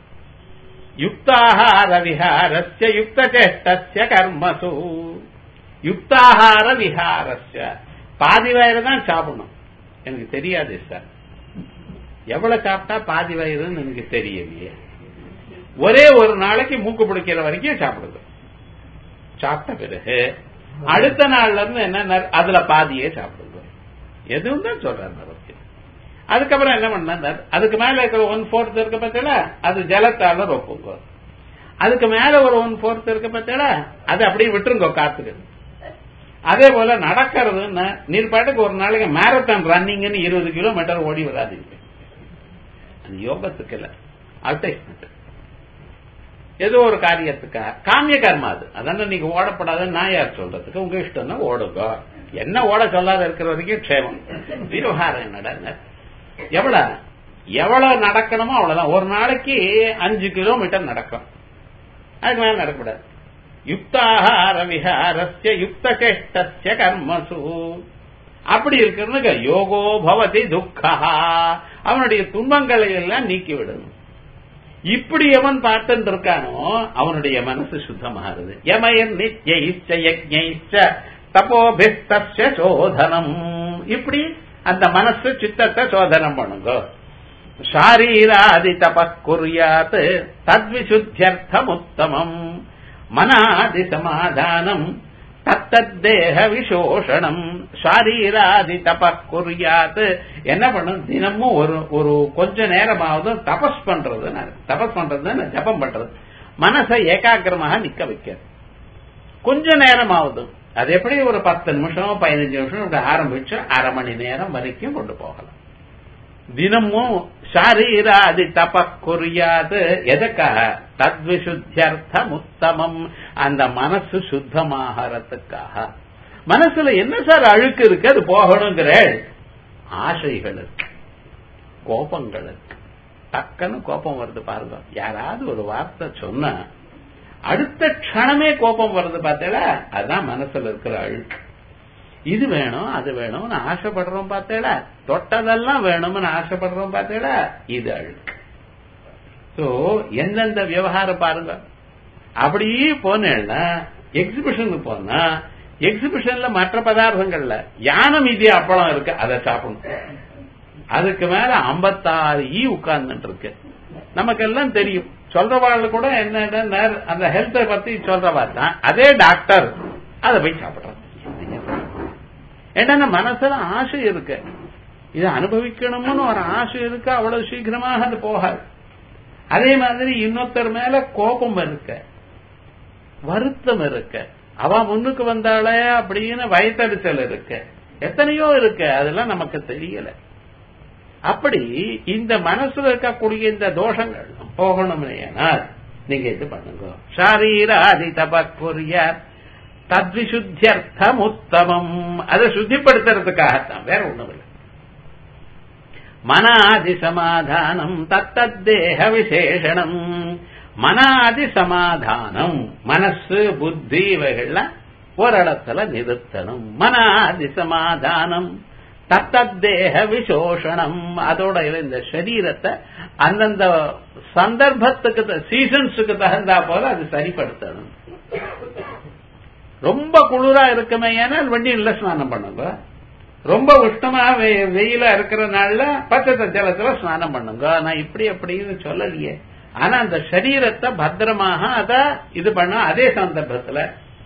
யுக்தாஹார விஹாரஸ்ய யுக்த சேஷ்டஸ்ய கர்மசு யுக்தாஹார விஹாரஸ்ய பாதி வயிறு தான் சாப்பிடணும் எனக்கு தெரியாது சார் எவ்வளவு சாப்பிட்டா பாதி வயிறுன்னு எனக்கு தெரியலையே ஒரே ஒரு நாளைக்கு மூக்கு பிடிக்கிற வரைக்கும் சாப்பிடுது சாப்பிட்ட பிறகு அடுத்த நாள்ல இருந்து என்ன அதுல பாதியே சாப்பிடுது எதுவும் தான் சொல்றாரு நமக்கு அதுக்கப்புறம் என்ன பண்ணார் அதுக்கு மேல இருக்கிற ஒன் ஃபோர்த் இருக்க பத்தில அது ஜலத்தால ரொப்புங்க அதுக்கு மேல ஒரு ஒன் ஃபோர்த் இருக்க பத்தில அது அப்படியே விட்டுருங்க காத்துக்கு அதே போல நடக்கிறதுன்னு நீர் பாட்டுக்கு ஒரு நாளைக்கு மேரத்தான் ரன்னிங்னு இருபது கிலோமீட்டர் ஓடி வராதீங்க அது யோகத்துக்கு இல்ல அட்வைஸ்மெண்ட் ஏதோ ஒரு காரியத்துக்காக காமிய கர்மா அது அதான நீங்க ஓடப்படாதுன்னு நான் யார் சொல்றதுக்கு உங்க இஷ்டம்னா ஓடுங்க என்ன ஓட சொல்லாத இருக்கிற வரைக்கும் க்ஷேமம் விவகாரம் என்னடா எவ்வளவு எவ்வளவு நடக்கணுமோ அவ்வளவுதான் ஒரு நாளைக்கு அஞ்சு கிலோமீட்டர் நடக்கும் அதுக்கு மேல நடக்கூடாது யுக்தாஹார விஹாரஸ்ய யுக்த சேஷ்டஸ்ய கர்மசு அப்படி இருக்கிறதுக்கு யோகோ பவதி துக்கா அவனுடைய துன்பங்களை எல்லாம் நீக்கி விடணும் இப்படி எவன் பார்த்துட்டு இருக்கானோ அவனுடைய மனசு சுத்தமாகுது யமயன் நித்யைச்ச யஜ்ஞைச்ச தபோபிஸ்தஸ்ய சோதனம் இப்படி அந்த மனசு சித்தத்தை சோதனம் பண்ணுங்க ஷாரீராதி தபக்குரியாத் தத்விசுத்தியர்த்தம் உத்தமம் மனாதி சமாதானம் தத்தத்தேக விசோஷணம் ஷாரீராதி தபக்குரியாத் என்ன பண்ணும் தினமும் ஒரு ஒரு கொஞ்ச நேரமாவது தபஸ் பண்றது தபஸ் பண்றது ஜபம் பண்றது மனசை ஏகாகிரமாக நிக்க வைக்கிறது கொஞ்ச நேரமாவது அது எப்படி ஒரு பத்து நிமிஷம் பதினஞ்சு நிமிஷம் இப்படி ஆரம்பிச்சு அரை மணி நேரம் வரைக்கும் கொண்டு போகலாம் தினமும் ஷாரீராதி தபக்குரியாது எதுக்காக தத்விசுத்தியர்த்தம் உத்தமம் அந்த மனசு சுத்தமாகறதுக்காக மனசுல என்ன சார் அழுக்கு இருக்கு அது போகணுங்கிற ஆசைகள் இருக்கு கோபங்கள் இருக்கு டக்குன்னு கோபம் வருது பாருங்க யாராவது ஒரு வார்த்தை சொன்ன அடுத்த க்ஷணமே கோபம் வருது பார்த்தேடா அதுதான் மனசுல இருக்கிற அழுக்கு இது வேணும் அது வேணும்னு ஆசைப்படுறோம் பார்த்தேடா தொட்டதெல்லாம் வேணும்னு ஆசைப்படுறோம் பார்த்தேடா இது அழுக்கு சோ எந்தெந்த விவகாரம் பாருங்க அப்படியே போனேன்னா எக்ஸிபிஷனுக்கு போனா எக்ஸிபிஷன்ல மற்ற பதார்த்தங்கள்ல யானை மீதி அப்பளம் இருக்கு அதை சாப்பிடணும் அதுக்கு மேல ஐம்பத்தாறு ஈ உட்கார்ந்துட்டு இருக்கு நமக்கெல்லாம் தெரியும் சொல்றவாள் கூட என்ன அந்த ஹெல்த்தை பத்தி சொல்றவா தான் அதே டாக்டர் அதை போய் சாப்பிடுறது ஏன்னா மனசுல ஆசை இருக்கு இதை அனுபவிக்கணும்னு ஒரு ஆசை இருக்கு அவ்வளவு சீக்கிரமாக அது போகாது அதே மாதிரி இன்னொருத்தர் மேல கோபம் இருக்க வருத்தம் இருக்க அவ முன்னுக்கு வந்தாளே அப்படின்னு வயத்தறிச்சல் இருக்கு எத்தனையோ இருக்கு அதெல்லாம் நமக்கு தெரியல அப்படி இந்த மனசுல இருக்கக்கூடிய இந்த தோஷங்கள் போகணும்னால் நீங்க இது பண்ணுங்க ஷாரீராதி தபக்குரிய தத்விசுத்தியர்த்தம் உத்தமம் அதை சுத்திப்படுத்துறதுக்காகத்தான் வேற ஒண்ணும் இல்லை மனாதி சமாதானம் தத்தத்தேக விசேஷனம் மனாதி சமாதானம் மனசு புத்தி இவைகள்லாம் ஒரு இடத்துல நிறுத்தணும் மனாதி சமாதானம் தத்தத்தேக விசோஷணம் அதோட இந்த சரீரத்தை அந்தந்த சந்தர்ப்பத்துக்கு சீசன்ஸுக்கு தகுந்தா போல அது சரிப்படுத்தணும் ரொம்ப குளிரா இருக்குமே ஏனால் வண்டியில் ஸ்நானம் பண்ணுங்க ரொம்ப உஷ்ணமா வெயிலா இருக்கிற நாள்ல பச்சை ஜலத்துல ஸ்நானம் பண்ணுங்க நான் இப்படி அப்படின்னு சொல்லலையே ஆனா அந்த சரீரத்தை பத்திரமாக அத இது பண்ண அதே சந்தர்ப்பத்துல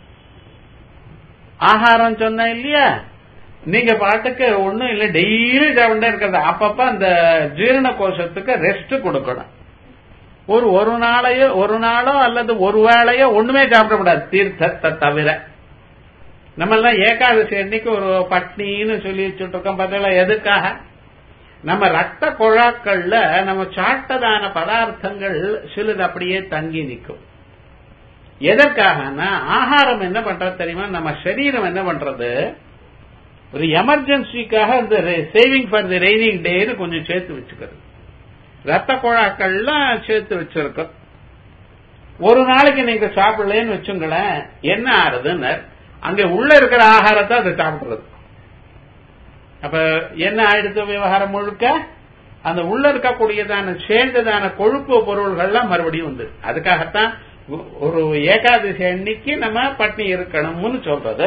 ஆகாரம் சொன்ன இல்லையா நீங்க பாட்டுக்கு ஒண்ணும் இல்ல டெய்லி சாப்பிட்டே இருக்கிறது அப்பப்ப அந்த ஜீரண கோஷத்துக்கு ரெஸ்ட் கொடுக்கணும் ஒரு ஒரு நாளையோ ஒரு நாளோ அல்லது ஒரு வேளையோ ஒண்ணுமே சாப்பிடக்கூடாது தீர்த்தத்தை தவிர நம்ம எல்லாம் ஏகாதசி அன்னைக்கு ஒரு பட்னின்னு சொல்லி வச்சுட்டு இருக்கோம் பார்த்தீங்களா எதுக்காக நம்ம ரத்த குழாக்கள்ல நம்ம சாட்டதான பதார்த்தங்கள் சிலது அப்படியே தங்கி நிற்கும் எதற்காகனா ஆகாரம் என்ன பண்றது தெரியுமா நம்ம சரீரம் என்ன பண்றது ஒரு எமர்ஜென்சிக்காக இந்த சேவிங் ஃபார் தி ரெய்னிங் டேன்னு கொஞ்சம் சேர்த்து வச்சுக்கிறது ரத்த குழாக்கள்லாம் சேர்த்து வச்சிருக்கோம் ஒரு நாளைக்கு நீங்க சாப்பிடலன்னு வச்சுங்களேன் என்ன ஆறுதுன்னு அங்க உள்ள இருக்கிற ஆகாரத்தை அதை சாப்பிடுறது அப்ப என்ன ஆயிடுத்து விவகாரம் முழுக்க அந்த உள்ள இருக்கக்கூடியதான சேர்ந்ததான கொழுப்பு பொருள்கள்லாம் மறுபடியும் வந்து அதுக்காகத்தான் ஒரு ஏகாதசி அன்னைக்கு நம்ம பட்னி இருக்கணும்னு சொல்றது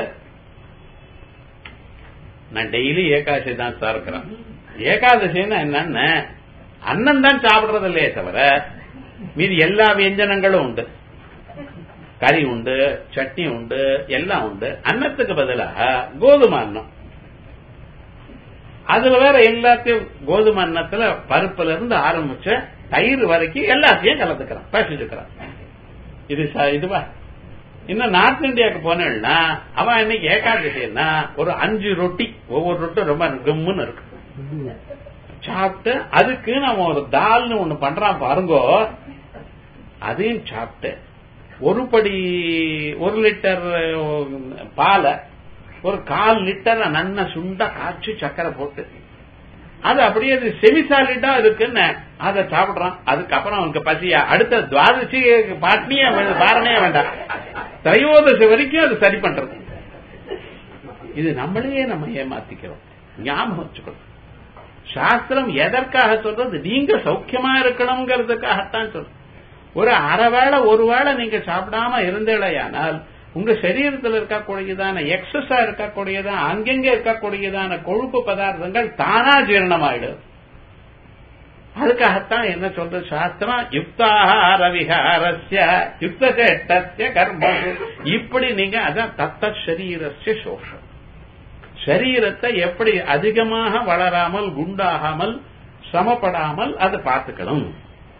நான் டெய்லி ஏகாதசி தான் சார் இருக்கிறேன் ஏகாதசின்னு என்னன்னு அன்னம் தான் சாப்பிடுறது இல்லையே தவிர மீது எல்லா வியஞ்சனங்களும் உண்டு கறி உண்டு சட்னி உண்டு எல்லாம் உண்டு அன்னத்துக்கு பதிலாக கோதுமை அன்னம் அதுல வேற எல்லாத்தையும் கோதுமை அன்னத்துல பருப்புல இருந்து ஆரம்பிச்ச தயிர் வரைக்கும் எல்லாத்தையும் கலந்துக்கிறான் பேசிச்சுக்கிறான் இது இதுவா இன்னும் நார்த் இந்தியாவுக்கு போனேன்னா அவன் இன்னைக்கு ஏகாதசின்னா ஒரு அஞ்சு ரொட்டி ஒவ்வொரு ரொட்டும் ரொம்ப கம்முன்னு இருக்கு சாப்பிட்டு அதுக்கு நம்ம ஒரு தால்னு ஒண்ணு பண்றான் பாருங்கோ அதையும் சாப்பிட்டு ஒரு படி ஒரு லிட்டர் பாலை ஒரு கால் லிட்டர் நன்ன சுண்டா காய்ச்சி சக்கரை போட்டு அது அப்படியே அது செமிசாலிட்டா இருக்குன்னு அதை சாப்பிடுறான் அதுக்கப்புறம் அவனுக்கு பசியா அடுத்த துவாதசி பாட்னியே பாரணையே வேண்டாம் திரையோதசி வரைக்கும் அது சரி பண்றது இது நம்மளையே நம்ம ஏமாத்திக்கிறோம் ஞாபகம் வச்சுக்கணும் சாஸ்திரம் எதற்காக சொல்றது நீங்க சௌக்கியமா இருக்கணுங்கிறதுக்காகத்தான் சொல்றது ஒரு அரை வேளை ஒரு வேளை நீங்க சாப்பிடாம இருந்தேலையானால் உங்க சரீரத்தில் இருக்கக்கூடியதான எக்ஸஸா இருக்கக்கூடியதான அங்கெங்க இருக்கக்கூடியதான கொழுப்பு பதார்த்தங்கள் தானா ஜீரணமாயிடும் அதுக்காகத்தான் என்ன சொல்றது சாஸ்திரம் யுக்தாகார விகாரஸ்ய யுக்த சேட்டஸ்ய கர்ம இப்படி நீங்க அதான் தத்த சரீரஸ்ய சோஷம் சரீரத்தை எப்படி அதிகமாக வளராமல் குண்டாகாமல் சமப்படாமல் அதை பார்த்துக்கணும்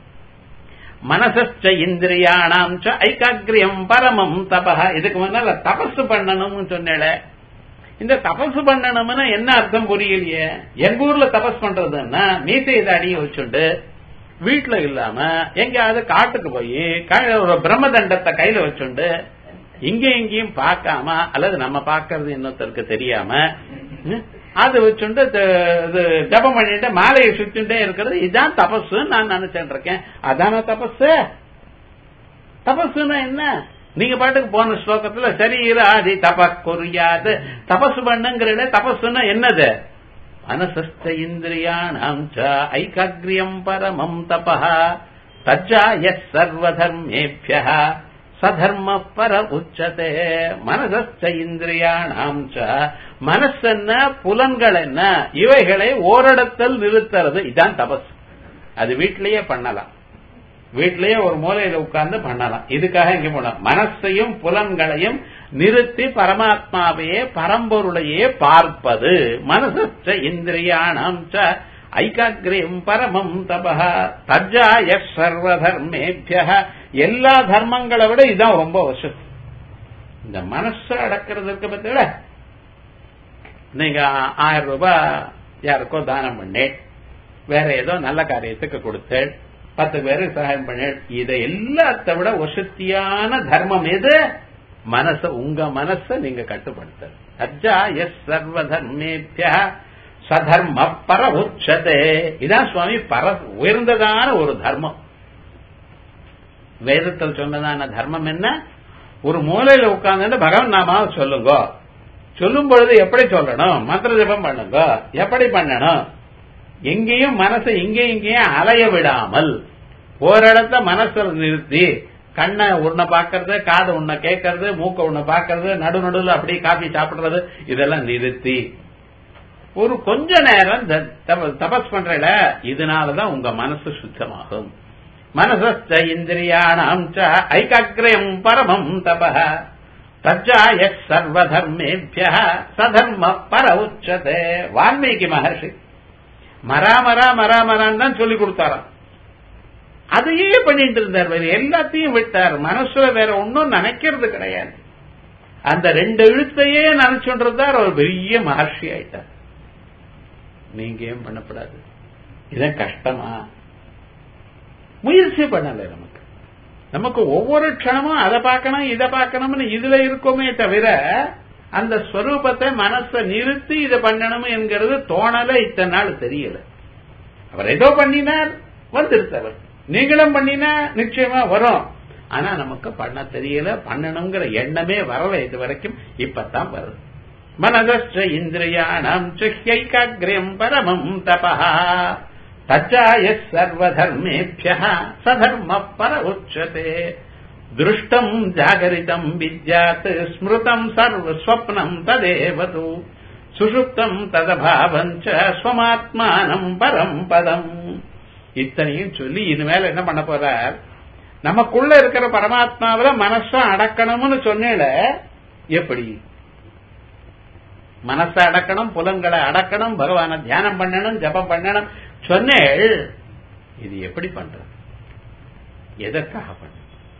மனசச்ச இந்திரியானாம் ஐகாகிரியம் பரமம் தப இதுக்கு முன்னால தபசு பண்ணணும்னு சொன்னேல இந்த தபசு பண்ணணும்னா என்ன அர்த்தம் புரியலையே எங்க ஊர்ல தபஸ் பண்றதுன்னா மீசை தாடியை வச்சுண்டு வீட்டுல இல்லாம எங்கேயாவது காட்டுக்கு போய் ஒரு பிரம்மதண்டத்தை கையில வச்சுண்டு இங்க எங்கேயும் பார்க்காம அல்லது நம்ம பார்க்கறது இன்னொருத்தருக்கு தெரியாம அது வச்சுட்டு இது ஜபம் பண்ணிட்டு மாலையை சுத்திட்டே இருக்கிறது இதுதான் தபசு நான் நினைச்சிட்டு இருக்கேன் அதான தபசு தபசுன்னா என்ன நீங்க பாட்டுக்கு போன ஸ்லோகத்துல சரீராதி தப குறியாது தபசு பண்ணுங்கிற தபசுன்னா என்னது மனசஸ்த இந்திரியாணாம் ஐகாகிரியம் பரமம் தபா தஜ்ஜா எஸ் சர்வதர்மேபிய சதர்ம பர உச்சதே மனசஸ்த இந்திரியாணாம் மனசென்ன புலன்கள் என்ன இவைகளை ஓரிடத்தில் நிறுத்துறது இதான் தபஸ் அது வீட்டிலேயே பண்ணலாம் வீட்லயே ஒரு மூலையில உட்கார்ந்து பண்ணலாம் இதுக்காக இங்க போனோம் மனசையும் புலன்களையும் நிறுத்தி பரமாத்மாவையே பரம்பொருளையே பார்ப்பது மனசச்ச இந்திரியாணம் ச ஐகாகிரியம் பரமம் தபஹ தஜ்ஜாய சர்வ தர்மேபிய எல்லா தர்மங்களை விட இதுதான் ரொம்ப வசதி இந்த மனசை அடக்கிறது இருக்க பத்தில நீங்க ஆயிரம் ரூபாய் யாருக்கோ தானம் பண்ணேன் வேற ஏதோ நல்ல காரியத்துக்கு கொடுத்தேன் பத்து பேருக்கு சகாயம் பண்ணேன் இதை எல்லாத்த விட வசத்தியான தர்மம் எது மனச உங்க மனச நீங்க கட்டுப்படுத்த அஜா எஸ் சர்வ தர்மேபிய சதர்ம பர உச்சதே இதான் சுவாமி பர உயர்ந்ததான ஒரு தர்மம் வேதத்தில் சொன்னதான தர்மம் என்ன ஒரு மூலையில உட்கார்ந்து பகவன் நாமாவை சொல்லுங்க சொல்லும் பொழுது எப்படி சொல்லணும் மந்திர ஜபம் பண்ணுங்க எப்படி பண்ணணும் எங்கேயும் மனசை இங்கேயும் இங்கேயும் அலைய விடாமல் ஓரிடத்த மனசில் நிறுத்தி கண்ணை உன்னை பாக்கிறது காதை உன்னை கேட்கறது மூக்க உன்னை பாக்கிறது நடு நடுவில் அப்படியே காபி சாப்பிடுறது இதெல்லாம் நிறுத்தி ஒரு கொஞ்ச நேரம் தபஸ் பண்றல இதனாலதான் உங்க மனசு சுத்தமாகும் மனசஸ்த இந்திரியாணம் ஐகாக்கிரயம் பரமம் தப தஜ்ஜாய சர்வதர்மேபிய சதர்ம பர உச்சதே வால்மீகி மகர்ஷி மரா மரா மரா மரான்னு தான் சொல்லி கொடுத்தாராம் அதையே பண்ணிட்டு இருந்தார் வேற எல்லாத்தையும் விட்டார் மனசுல வேற ஒன்னும் நினைக்கிறது கிடையாது அந்த ரெண்டு எழுத்தையே நினைச்சுன்றார் ஒரு பெரிய மகர்ஷி ஆயிட்டார் நீங்க ஏன் பண்ணப்படாது இதான் கஷ்டமா முயற்சி பண்ணல நமக்கு நமக்கு ஒவ்வொரு க்ஷணமும் அதை பார்க்கணும் இதை பார்க்கணும்னு இதுல இருக்கோமே தவிர அந்த ஸ்வரூபத்தை மனசை நிறுத்தி இதை பண்ணணும் என்கிறது தோணல இத்தனை நாள் தெரியல அவர் ஏதோ பண்ணினார் வந்துருச்சு அவர் நீங்களும் பண்ணினா நிச்சயமா வரும் ஆனா நமக்கு பண்ண தெரியல பண்ணணுங்கிற எண்ணமே வரல இது வரைக்கும் இப்பதான் வருது மனதஸ்ட இந்திரியாணம் சிஹ்யைகாகிரியம் பரமம் தபா தச்சாய சர்வதர்மேபிய சதர்ம பர உச்சதே திருஷ்டம் ஜாகரிதம் வித்யாத் ஸ்மிருதம் சர்வ ஸ்வப்னம் ததேவது சுஷுப்தம் ததபாவஞ்ச ஸ்வமாத்மானம் பரம் பதம் இத்தனையும் சொல்லி இனிமேல் என்ன பண்ண போறார் நமக்குள்ள இருக்கிற பரமாத்மாவில மனச அடக்கணும்னு சொன்னேல எப்படி மனசை அடக்கணும் புலன்களை அடக்கணும் பகவான தியானம் பண்ணணும் ஜபம் பண்ணணும் சொன்னேள் இது எப்படி பண்றது எதற்காக பண்ண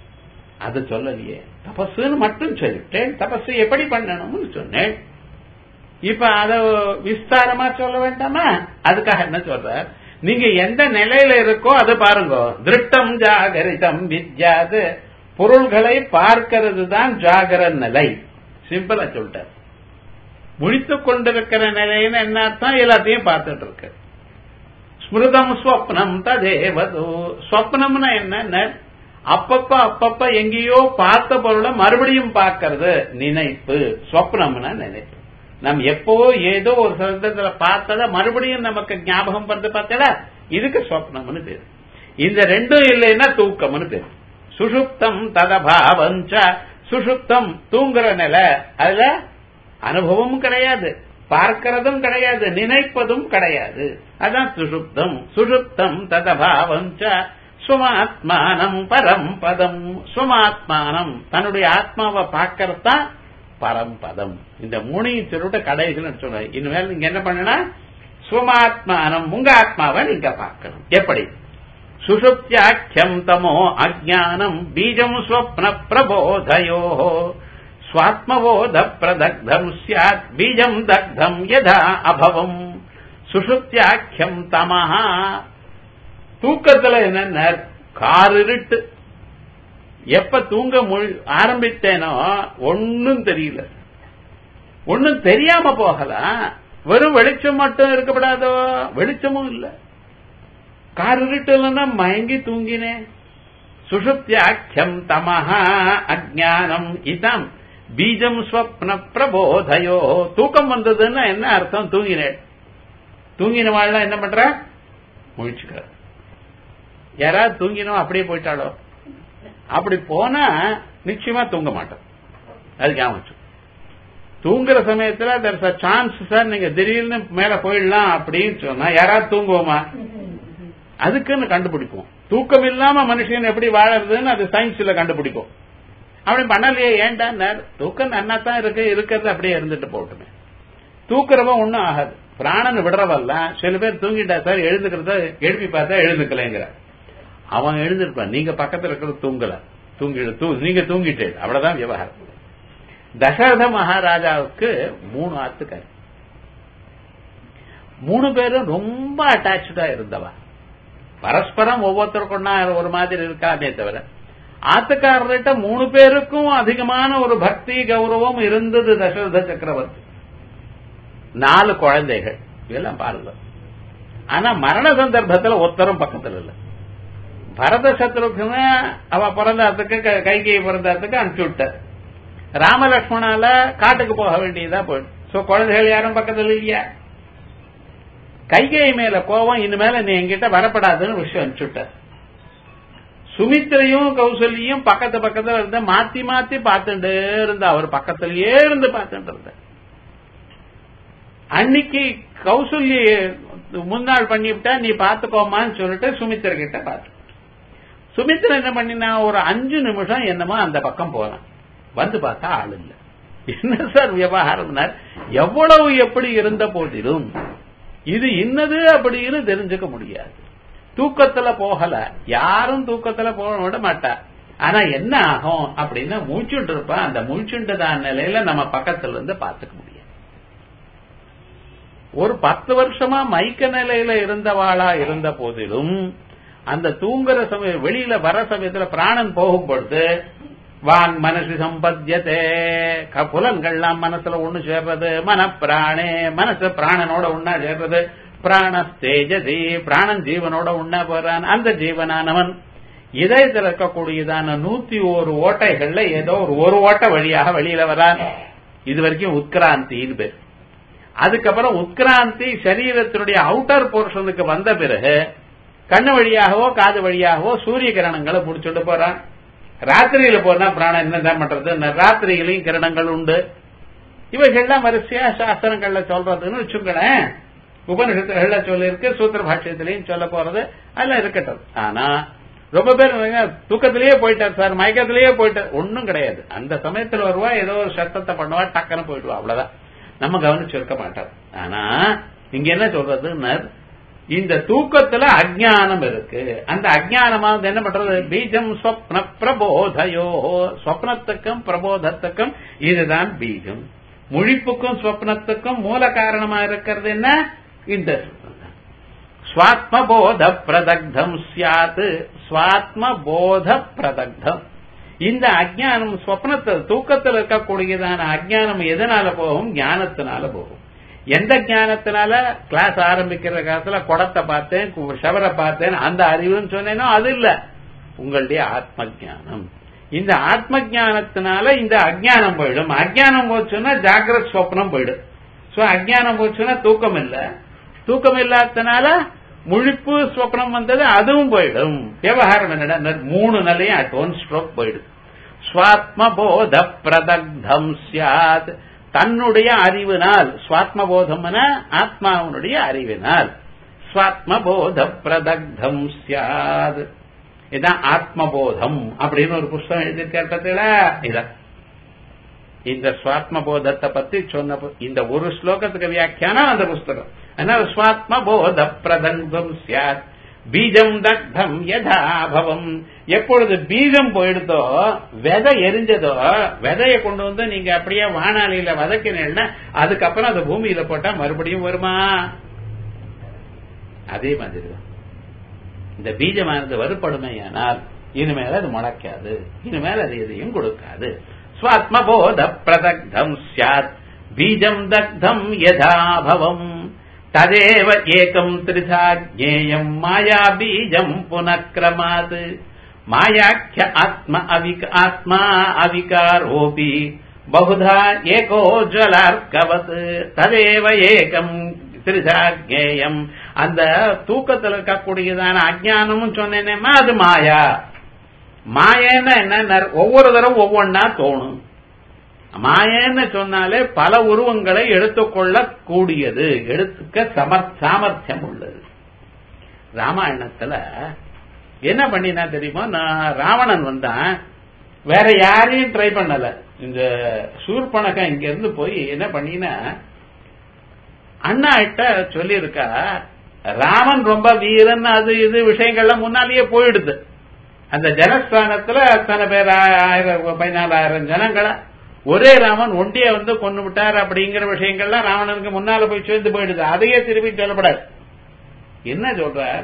அது சொல்லலையே தபசுன்னு மட்டும் சொல்லிட்டேன் தபசு எப்படி பண்ணணும்னு சொன்னேன் இப்ப அத விஸ்தாரமா சொல்ல வேண்டாமா அதுக்காக என்ன சொல்ற நீங்க எந்த நிலையில இருக்கோ அது பாருங்க திருட்டம் ஜாகரிதம் வித்யாது பொருள்களை பார்க்கிறது தான் ஜாகர நிலை சிம்பிளா சொல்லிட்டார் முழித்துக் கொண்டிருக்கிற நிலைன்னு என்ன அர்த்தம் எல்லாத்தையும் பார்த்துட்டு இருக்கு ஸ்மிருதம் ஸ்வப்னம் ததேவது ஸ்வப்னம்னா என்ன அப்பப்ப அப்பப்ப எங்கேயோ பார்த்த பொருளை மறுபடியும் பார்க்கறது நினைப்பு ஸ்வப்னம்னா நினைப்பு நம் எப்போ ஏதோ ஒரு சந்தத்துல பார்த்தத மறுபடியும் நமக்கு ஞாபகம் பண்றது பார்த்தல இதுக்கு ஸ்வப்னம்னு பேரு இந்த ரெண்டும் இல்லைன்னா தூக்கம்னு பேரு சுஷுப்தம் ததபாவஞ்ச சுஷுப்தம் தூங்குற நிலை அதுல அனுபவமும் கிடையாது பார்க்கிறதும் கிடையாது நினைப்பதும் கிடையாது அதான் சுஷுப்தம் சுஷுப்தம் ததபாவஞ்ச சுமாத்மானம் பரம் பதம் சுமாத்மானம் தன்னுடைய ஆத்மாவை பார்க்கறதுதான் பரம்பதம் இந்த மூணையும் சொல்லிட்டு கடைசியில் சொல்ற இனிமேல் நீங்க என்ன பண்ணனா சுமாத்மானம் உங்க ஆத்மாவை நீங்க பார்க்கணும் எப்படி சுஷுப்தியாக்கியம் தமோ அஜானம் பீஜம் ஸ்வப்ன பிரபோதயோ ஸ்வாத்மபோத பிரதக்தம் சியாத் பீஜம் தக்தம் யதா அபவம் சுஷுப்தியாக்கியம் தமஹா தூக்கத்துல என்னென்ன காரிருட்டு எப்ப தூங்க ஆரம்பித்தேனோ ஒன்னும் தெரியல ஒன்னும் தெரியாம போகலாம் வெறும் வெளிச்சம் மட்டும் இருக்கப்படாதோ வெளிச்சமும் இல்ல கார் இருட்டுலன்னா மயங்கி தூங்கினேன் சுஷுப்தியாக்கியம் தமஹா அஜானம் இதம் பீஜம் ஸ்வப்ன பிரபோதயோ தூக்கம் வந்ததுன்னா என்ன அர்த்தம் தூங்கினேன் தூங்கினவாள்லாம் என்ன பண்ற முழிச்சுக்கிற யாராவது தூங்கினோம் அப்படியே போயிட்டாலோ அப்படி போனா நிச்சயமா தூங்க மாட்டோம் அது ஞாபகம் தூங்குற சமயத்துல தர் சான்ஸ் சார் நீங்க திடீர்னு மேல போயிடலாம் அப்படின்னு சொன்னா யாராவது தூங்குவோமா அதுக்குன்னு கண்டுபிடிப்போம் தூக்கம் இல்லாம மனுஷன் எப்படி வாழறதுன்னு அது சயின்ஸ்ல கண்டுபிடிக்கும் அப்படி பண்ணலையே ஏன்டா தூக்கம் நன்னா தான் இருக்கு இருக்கிறது அப்படியே இருந்துட்டு போட்டுமே தூக்குறவன் ஒண்ணும் ஆகாது பிராணன் விடுறவெல்லாம் சில பேர் தூங்கிட்டா சார் எழுந்துக்கிறத எழுப்பி பார்த்தா எழுந்துக்கலைங்கிற அவன் எழுந்திருப்பான் நீங்க பக்கத்துல இருக்கிறது தூங்கல தூங்கி நீங்க தூங்கிட்டு அவ்வளவுதான் விவகாரம் தசரத மகாராஜாவுக்கு மூணு ஆத்துக்காரி மூணு பேரும் ரொம்ப அட்டாச்சா இருந்தவா பரஸ்பரம் ஒவ்வொருத்தருக்கும் ஒரு மாதிரி இருக்காமே தவிர ஆத்துக்காரர்கிட்ட மூணு பேருக்கும் அதிகமான ஒரு பக்தி கௌரவம் இருந்தது தசரத சக்கரவர்த்தி நாலு குழந்தைகள் இதெல்லாம் பாருங்க ஆனா மரண சந்தர்ப்பத்தில் ஒத்தரும் பக்கத்தில் இல்ல பரத சத்ருக்குன்னு அவ பிறந்தாத்துக்கு கைகையை பிறந்தாத்துக்கு அனுப்பிச்சு விட்டார் ராமலட்சுமணால காட்டுக்கு போக வேண்டியதா போயிடும் சோ குழந்தைகள் யாரும் பக்கத்தில் இல்லையா கைகை மேல கோவம் இனிமேல நீ என்கிட்ட வரப்படாதுன்னு விஷயம் அனுப்பிச்சுட்டார் சுமித்திரையும் கௌசல்யும் பக்கத்து பக்கத்துல இருந்த மாத்தி மாத்தி பார்த்துட்டு இருந்த அவர் பக்கத்திலேயே இருந்து பார்த்துட்டு இருந்த அன்னைக்கு கௌசல்ய முன்னாள் பண்ணிவிட்டா நீ பாத்துக்கோமான்னு சொல்லிட்டு சுமித்திர கிட்ட பார்த்து சுமித்திர என்ன பண்ணினா ஒரு அஞ்சு நிமிஷம் என்னமோ அந்த பக்கம் போனான் வந்து பார்த்தா ஆள் இல்ல என்ன சார் விவகாரம்னார் எவ்வளவு எப்படி இருந்த போதிலும் இது இன்னது அப்படின்னு தெரிஞ்சுக்க முடியாது தூக்கத்துல போகல யாரும் தூக்கத்துல போக விட மாட்டா ஆனா என்ன ஆகும் அப்படின்னா மூச்சுண்டு இருப்பா அந்த மூச்சுண்டுதான் நிலையில நம்ம பக்கத்துல இருந்து பாத்துக்க முடியாது ஒரு பத்து வருஷமா மைக்க நிலையில இருந்தவாளா இருந்த போதிலும் அந்த தூங்குற சமயம் வெளியில வர சமயத்துல பிராணன் போகும் பொழுது வான் மனசு சம்பத்தியத்தே புலன்கள்லாம் மனசுல ஒண்ணு சேர்றது மன பிராணே மனசு பிராணனோட ஒன்னா சேர்றது பிராண தேஜதி பிராணன் ஜீவனோட உண்ணா போறான் அந்த ஜீவனானவன் இதயத்தில் இருக்கக்கூடியதான நூத்தி ஒரு ஓட்டைகள்ல ஏதோ ஒரு ஒரு ஓட்டை வழியாக வெளியில வரான் இது வரைக்கும் உத்கிராந்தின்னு பேர் அதுக்கப்புறம் உத்கிராந்தி சரீரத்தினுடைய அவுட்டர் போர்ஷனுக்கு வந்த பிறகு கண்ணு வழியாகவோ காது வழியாகவோ சூரிய கிரணங்களை முடிச்சுட்டு போறான் ராத்திரியில போனா பிராணம் என்னதான் பண்றது ராத்திரியிலையும் கிரணங்கள் உண்டு இவைகள்லாம் வரிசையா சாஸ்திரங்கள்ல சொல்றதுன்னு வச்சுங்களேன் உபனிஷத்துகள்ல சொல்லியிருக்கு சூத்திர பாஷ்யத்திலையும் சொல்ல போறது அதெல்லாம் இருக்கட்டும் ஆனா ரொம்ப பேர் தூக்கத்திலேயே போயிட்டார் சார் மயக்கத்திலேயே போயிட்டார் ஒன்னும் கிடையாது அந்த சமயத்துல வருவா ஏதோ ஒரு சத்தத்தை பண்ணுவா டக்குன்னு போயிடுவா அவ்வளவுதான் நம்ம கவனிச்சிருக்க மாட்டோம் ஆனா இங்க என்ன சொல்றதுன்னு இந்த தூக்கத்துல அஜானம் இருக்கு அந்த அஜானமானது என்ன பண்றது பீஜம் ஸ்வப்ன பிரபோதயோ ஸ்வப்னத்துக்கும் பிரபோதத்துக்கும் இதுதான் பீஜம் முழிப்புக்கும் ஸ்வப்னத்துக்கும் மூல காரணமா இருக்கிறது என்ன இந்த ஸ்வாத்மபோத பிரதக்தம் சியாத் ஸ்வாத்மபோத பிரதக்தம் இந்த அஜானம் ஸ்வப்னத்தை தூக்கத்தில் இருக்கக்கூடியதான அஜானம் எதனால போகும் ஞானத்தினால போகும் எந்த ஞானத்தினால கிளாஸ் ஆரம்பிக்கிற காலத்துல குடத்தை பார்த்தேன் ஷவரை பார்த்தேன் அந்த அறிவுன்னு சொன்னேனோ அது இல்ல உங்களுடைய ஆத்ம ஜானம் இந்த ஆத்ம ஜானத்தினால இந்த அஜானம் போயிடும் அஜானம் போச்சுன்னா ஜாகிரத் ஸ்வப்னம் போயிடும் சோ அஜானம் போச்சுன்னா தூக்கம் இல்ல தூக்கம் இல்லாதனால முழிப்பு ஸ்வப்னம் வந்தது அதுவும் போயிடும் விவகாரம் என்னடா மூணு நிலையும் அட் ஒன் ஸ்ட்ரோக் போயிடும் ஸ்வாத்மபோத பிரதக்தம் சியாத் தன்னுடைய அறிவினால் சுவாத்மபோதம்னா ஆத்மாவனுடைய அறிவினால் சுவாத்மபோத பிரதக்தம் சியாத் இதான் ஆத்மபோதம் அப்படின்னு ஒரு புஸ்தகம் எழுதியிருக்காரு பார்த்தீங்களா இதான் இந்த சுவாத்மபோதத்தை பத்தி சொன்ன இந்த ஒரு ஸ்லோகத்துக்கு வியாக்கியானம் அந்த புஸ்தகம் அதனால சுவாத்மபோத பிரதங்கம் சியாத் பீஜம் தக்தம் யதாபவம் எப்பொழுது பீஜம் போயிடுதோ விதை எரிஞ்சதோ விதைய கொண்டு வந்து நீங்க அப்படியே வானாளியில வதக்கினீங்கன்னா அதுக்கப்புறம் அந்த பூமியில போட்டா மறுபடியும் வருமா அதே மாதிரி தான் இந்த பீஜமானது வறுப்படுமையானால் இனிமேல் அது முளைக்காது இனிமேல் அது எதையும் கொடுக்காது ஸ்வாத்மபோத பிரதக்தம் சியாத் பீஜம் தக்தம் யதாபவம் ததேவ ஏகம் திரிதா ஜேயம் மாயா பீஜம் புனக்கிரமாத் மாயாக்கிய ஆத்ம அவிக ஆத்மா அவிகாரோபி பகுதா ஏகோ ஜலார்கவத் ததேவ ஏகம் திரிதா ஜேயம் அந்த தூக்கத்தில் இருக்கக்கூடியதான அஜானமும் சொன்னேனேமா அது மாயா மாயன்னா என்ன ஒவ்வொரு தரம் ஒவ்வொன்னா தோணும் மாயன்னு சொன்னாலே பல உருவங்களை எடுத்துக்கொள்ள கூடியது எடுத்துக்க சமர் சாமர்த்தியம் உள்ளது ராமாயணத்துல என்ன பண்ணினா தெரியுமா நான் ராவணன் வந்தான் வேற யாரையும் ட்ரை பண்ணல இந்த சூர்பனகம் இங்க இருந்து போய் என்ன பண்ணினா அண்ணா கிட்ட சொல்லியிருக்கா ராமன் ரொம்ப வீரன் அது இது விஷயங்கள்லாம் முன்னாலேயே போயிடுது அந்த ஜனஸ்தானத்துல அத்தனை பேர் ஆயிரம் பதினாலாயிரம் ஜனங்களை ஒரே ராமன் ஒண்டிய வந்து கொண்டு விட்டார் அப்படிங்கிற விஷயங்கள்லாம் ராவணனுக்கு முன்னால போய் சேர்ந்து போயிடுது அதையே திருப்பி சொல்லப்படாது என்ன சொல்றார்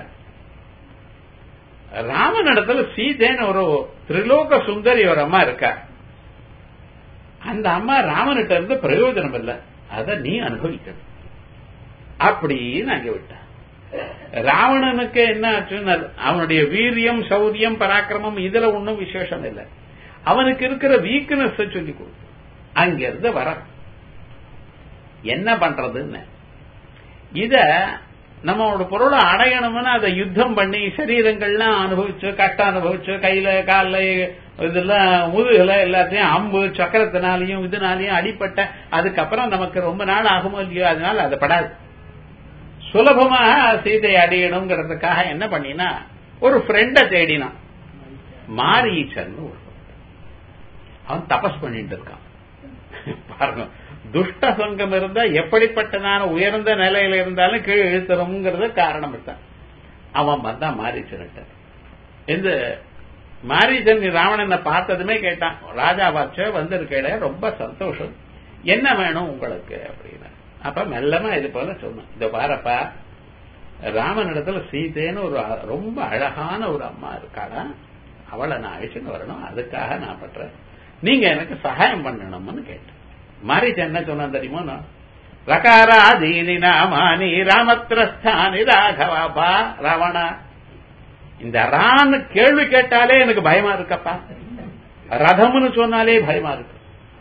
ராமன் இடத்துல சீதேன்னு ஒரு திரிலோக சுந்தரி ஒரு அம்மா இருக்கா அந்த அம்மா ராமன்கிட்ட இருந்து பிரயோஜனம் இல்லை அதை நீ அனுபவிக்கணும் அப்படின்னு அங்க விட்டான் ராவணனுக்கு என்ன ஆச்சுன்னா அவனுடைய வீரியம் சௌரியம் பராக்கிரமம் இதுல ஒன்றும் விசேஷம் இல்லை அவனுக்கு இருக்கிற வீக்னஸ் சொல்லி கொடு அங்கிருந்து வர என்ன பண்றதுன்னு இத நம்மளோட பொருளை அடையணும்னு அதை யுத்தம் பண்ணி சரீரங்கள்லாம் அனுபவிச்சு கஷ்டம் அனுபவிச்சு கையில காலில் இதெல்லாம் முதுகுல எல்லாத்தையும் அம்பு சக்கரத்தினாலையும் இதனாலையும் அடிப்பட்ட அதுக்கப்புறம் நமக்கு ரொம்ப நாள் ஆகுமோ இல்லையோ அதனால அது படாது சுலபமா சீதையை அடையணுங்கிறதுக்காக என்ன பண்ணினா ஒரு ஃப்ரெண்ட தேடினான் மாரீச்சன் ஒரு அவன் தபஸ் பண்ணிட்டு இருக்கான் பாருங்க துஷ்ட சங்கம் இருந்தா எப்படிப்பட்டதான உயர்ந்த நிலையில இருந்தாலும் கீழே இழுத்தணுங்கிறது காரணம் தான் அவன் வந்தான் மாரீச்சன்ட்ட இந்த மாரீச்சன் ராவணனை பார்த்ததுமே கேட்டான் ராஜா பாட்ச வந்திருக்கேட ரொம்ப சந்தோஷம் என்ன வேணும் உங்களுக்கு அப்படின்னா அப்ப மெல்லமா இது போல சொன்னேன் இந்த பாரப்பா ராமனிடத்துல சீதைன்னு ஒரு ரொம்ப அழகான ஒரு அம்மா இருக்காளா அவளை நான் அழிச்சுன்னு வரணும் அதுக்காக நான் பண்றேன் நீங்க எனக்கு சகாயம் பண்ணணும்னு கேட்டேன் மாரிச்சு என்ன சொன்ன தெரியுமா ரகாராதீனி நாமானி ராமத்ரஸ்தானி ராகவாபா ராவணா இந்த ரான்னு கேள்வி கேட்டாலே எனக்கு பயமா இருக்கப்பா ரதம்னு சொன்னாலே பயமா இருக்கு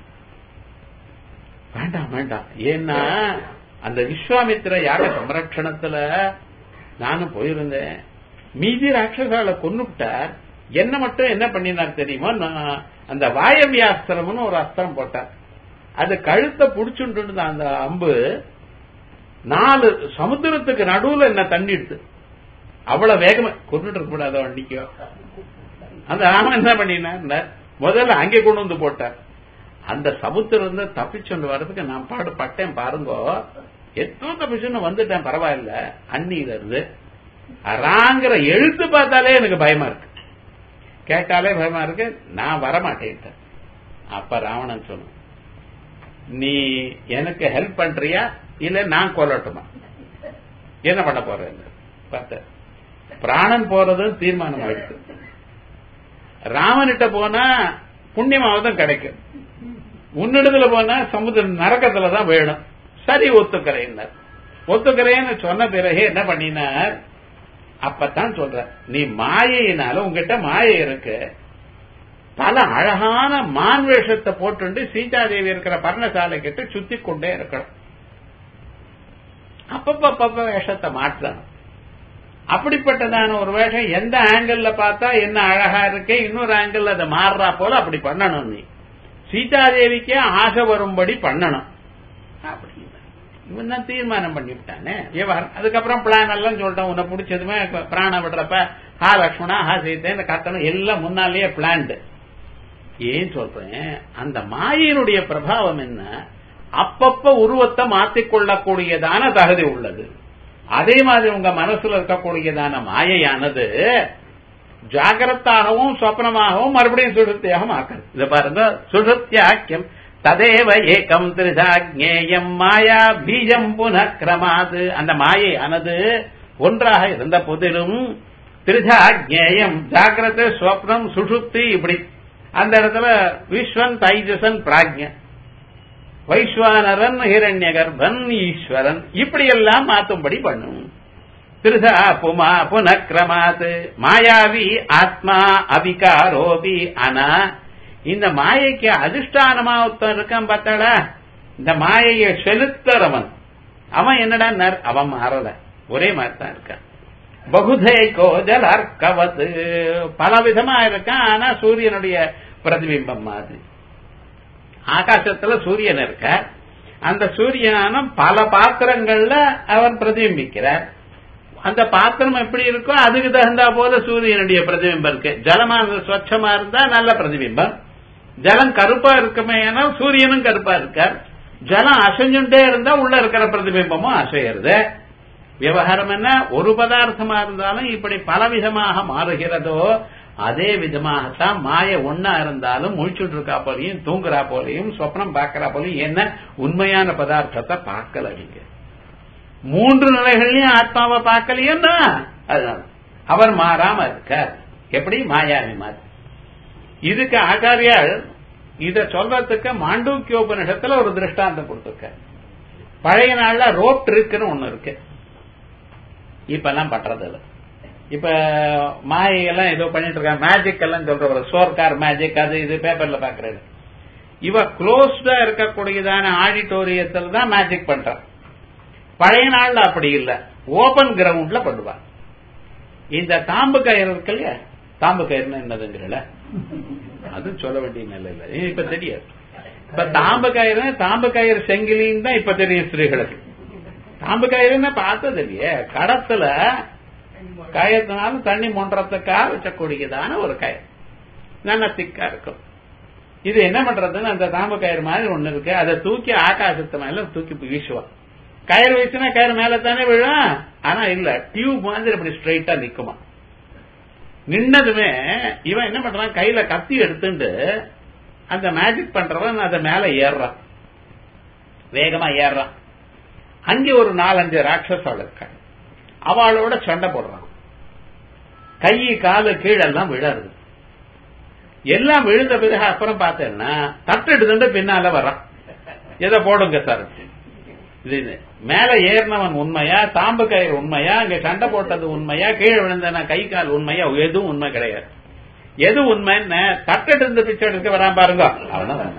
வேண்டாம் வேண்டாம் ஏன்னா அந்த விஸ்வாமித்திர யாக சம்ரட்சணத்துல நானும் போயிருந்தேன் மீதி ராட்சசால கொன்னுட்டார் என்ன மட்டும் என்ன பண்ணினார் தெரியுமா நான் அந்த வாயவியாஸ்திரம்னு ஒரு அஸ்திரம் போட்டார் அது கழுத்தை புடிச்சுட்டு அந்த அம்பு நாலு சமுத்திரத்துக்கு நடுவுல என்ன தண்ணிடுது அவ்வளவு வேகமா கொண்டுட்டு இருக்க கூடாது அன்னைக்கோ அந்த ராமன் என்ன பண்ணினார் முதல்ல அங்கே கொண்டு வந்து போட்டார் அந்த சமுத்திரம் இருந்து தப்பிச்சுண்டு வர்றதுக்கு நான் பாடு பட்டேன் பாருங்க எத்தனை தப்பிச்சுன்னு வந்துட்டேன் பரவாயில்ல அன்னியில இருந்து ராங்கிற எழுத்து பார்த்தாலே எனக்கு பயமா இருக்கு கேட்டாலே பயமா இருக்கு நான் வரமாட்டேன் அப்ப ராவணன் சொன்ன நீ எனக்கு ஹெல்ப் பண்றியா இல்ல நான் கொல்லட்டுமா என்ன பண்ண போறேன் பார்த்த பிராணன் போறது தீர்மானம் ஆயிடுச்சு ராமனிட்ட போனா புண்ணியமாவதும் கிடைக்கும் உன்னிடத்துல போனா சமுத்திர நரக்கத்துல தான் வேணும் சரி ஒத்துக்கிறேன் ஒத்துக்கிறேன்னு சொன்ன பிறகு என்ன பண்ணினார் அப்பத்தான் சொல்ற நீ மாயையினால உங்ககிட்ட மாயை இருக்கு பல அழகான மான் வேஷத்தை போட்டு சீதாதேவி இருக்கிற பர்ணசாலை கிட்ட சுத்தி கொண்டே இருக்கணும் அப்பப்ப வேஷத்தை மாற்றணும் அப்படிப்பட்டதான ஒரு வேஷம் எந்த ஆங்கிள் பார்த்தா என்ன அழகா இருக்கு இன்னொரு ஆங்கிள் அதை மாறுறா போல அப்படி பண்ணணும் நீ சீதாதேவிக்கே ஆசை வரும்படி பண்ணணும் அப்படின்னு இவன் தான் தீர்மானம் பண்ணிவிட்டானே விவகாரம் அதுக்கப்புறம் பிளான் எல்லாம் சொல்லிட்டேன் உன்னை பிடிச்சதுமே பிராண விடுறப்ப ஹா லக்ஷ்மணா ஹா சீத்தை இந்த கத்தனம் எல்லாம் முன்னாலேயே பிளான்டு ஏன் சொல்றேன் அந்த மாயினுடைய பிரபாவம் என்ன அப்பப்ப உருவத்தை மாற்றிக்கொள்ளக்கூடியதான தகுதி உள்ளது அதே மாதிரி உங்க மனசுல இருக்கக்கூடியதான மாயையானது ஜாகிரத்தாகவும் சொப்னமாகவும் மறுபடியும் சுஷுத்தியாகவும் ஆக்குது இதை பாருங்க சுஷுத்தியாக்கியம் ததேவ ஏகம் திரிசாஜ்ஞேயம் மாயா பீஜம் புனக்கிரமாது அந்த மாயை ஆனது ஒன்றாக இருந்த போதிலும் திரிசாஜ்ஞேயம் ஜாகிரத ஸ்வப்னம் சுஷுப்தி இப்படி அந்த இடத்துல விஸ்வன் தைஜசன் பிராஜ்ய வைஸ்வானரன் ஹிரண்ய கர்ப்பன் ஈஸ்வரன் இப்படி எல்லாம் மாத்தும்படி பண்ணும் திருதா புமா புனக்கிரமாத் மாயாவி ஆத்மா அபிகாரோபி ஆனா இந்த மாயைக்கு அதிஷ்டானமா ஒருத்தன் இருக்கான் பார்த்தாடா இந்த மாயையை செலுத்துறவன் அவன் என்னடா நர் அவன் மாறல ஒரே மாதிரி தான் இருக்கான் பகுதே கோஜல் அர்க்கவத் பல விதமா இருக்கான் ஆனா சூரியனுடைய பிரதிபிம்பம் மாதிரி ஆகாசத்துல சூரியன் இருக்க அந்த சூரியனான பல பாத்திரங்கள்ல அவன் பிரதிபிம்பிக்கிறார் அந்த பாத்திரம் எப்படி இருக்கோ அதுக்கு தகுந்தா போல சூரியனுடைய பிரதிபிம்பம் இருக்கு ஜலமா இருந்தா ஸ்வச்சமா இருந்தா நல்ல பிரதிபிம்பம் ஜலம் கருப்பா இருக்குமே ஏன்னா சூரியனும் கருப்பா இருக்கார் ஜலம் அசைஞ்சுட்டே இருந்தா உள்ள இருக்கிற பிரதிபிம்பமும் அசைகிறது விவகாரம் என்ன ஒரு பதார்த்தமா இருந்தாலும் இப்படி பலவிதமாக மாறுகிறதோ அதே விதமாகத்தான் மாய ஒன்னா இருந்தாலும் முழிச்சுட்டு இருக்கா போலையும் தூங்குறா போலையும் சொப்னம் பார்க்கறா போலையும் என்ன உண்மையான பதார்த்தத்தை பார்க்கல நீங்க மூன்று நிலைகள்லயும் ஆத்மாவை பார்க்கலையோன்னா அதுதான் அவர் மாறாம இருக்கார் எப்படி மாயாவி மாதிரி இதுக்கு ஆச்சாரியால் இத சொல்றதுக்கு மாண்டூக்கியோபனிஷத்துல ஒரு திருஷ்டாந்தம் கொடுத்துருக்க பழைய நாள்ல ரோப் ட்ரிக்னு ஒண்ணு இருக்கு இப்ப எல்லாம் பண்றது இல்ல இப்ப மாயெல்லாம் ஏதோ பண்ணிட்டு இருக்காங்க மேஜிக் எல்லாம் சொல்ற சோர்கார் மேஜிக் அது இது பேப்பர்ல பாக்குறது இவ க்ளோஸ்டா இருக்கக்கூடியதான ஆடிட்டோரியத்தில் தான் மேஜிக் பண்றான் பழைய நாள்ல அப்படி இல்ல ஓபன் கிரவுண்ட்ல பண்ணுவா இந்த தாம்பு கயிறு இருக்கு இல்லையா தாம்பு கயிறுன்னு என்னதுங்கிறல அது சொல்ல வேண்டிய நிலை இல்ல இப்ப தெரியாது இப்ப தாம்பு கயிறு தாம்பு கயிறு செங்கிலின்னு தான் இப்ப தெரியும் ஸ்திரீகளுக்கு தாம்பு கயிறுன்னு பார்த்தது இல்லையே கடத்துல கயத்தினால தண்ணி மொன்றத்துக்காக வச்சக்கூடியதான ஒரு கயிறு நல்ல திக்கா இருக்கும் இது என்ன பண்றதுன்னு அந்த தாம்பு கயிறு மாதிரி ஒண்ணு இருக்கு அதை தூக்கி ஆகாசத்து மேல தூக்கி வீசுவான் கயிறு வீசினா கயிறு மேல தானே விழும் ஆனா இல்ல டியூப் மாதிரி அப்படி ஸ்ட்ரைட்டா நிக்குமா நின்னதுமே இவன் என்ன பண்றான் கையில கத்தி எடுத்துட்டு அந்த மேஜிக் பண்றவன் அதை மேல ஏறுறான் வேகமா ஏறுறான் அங்கே ஒரு நாலஞ்சு ராட்சசாள் இருக்க அவளோட சண்டை போடுறான் கை காலு கீழெல்லாம் விழாது எல்லாம் விழுந்த பிறகு அப்புறம் பார்த்தேன்னா தட்டெடுத்துட்டு பின்னால வர்றான் எதை போடுங்க சார் இது மேல ஏறினவன் உண்மையா தாம்பு கயிறு உண்மையா இங்க சண்டை போட்டது உண்மையா கீழே விழுந்தன கை கால் உண்மையா எதுவும் உண்மை கிடையாது எது உண்மைன்னு தட்டெட்டு இருந்து பிச்சை எடுக்க வரான் பாருங்க அவன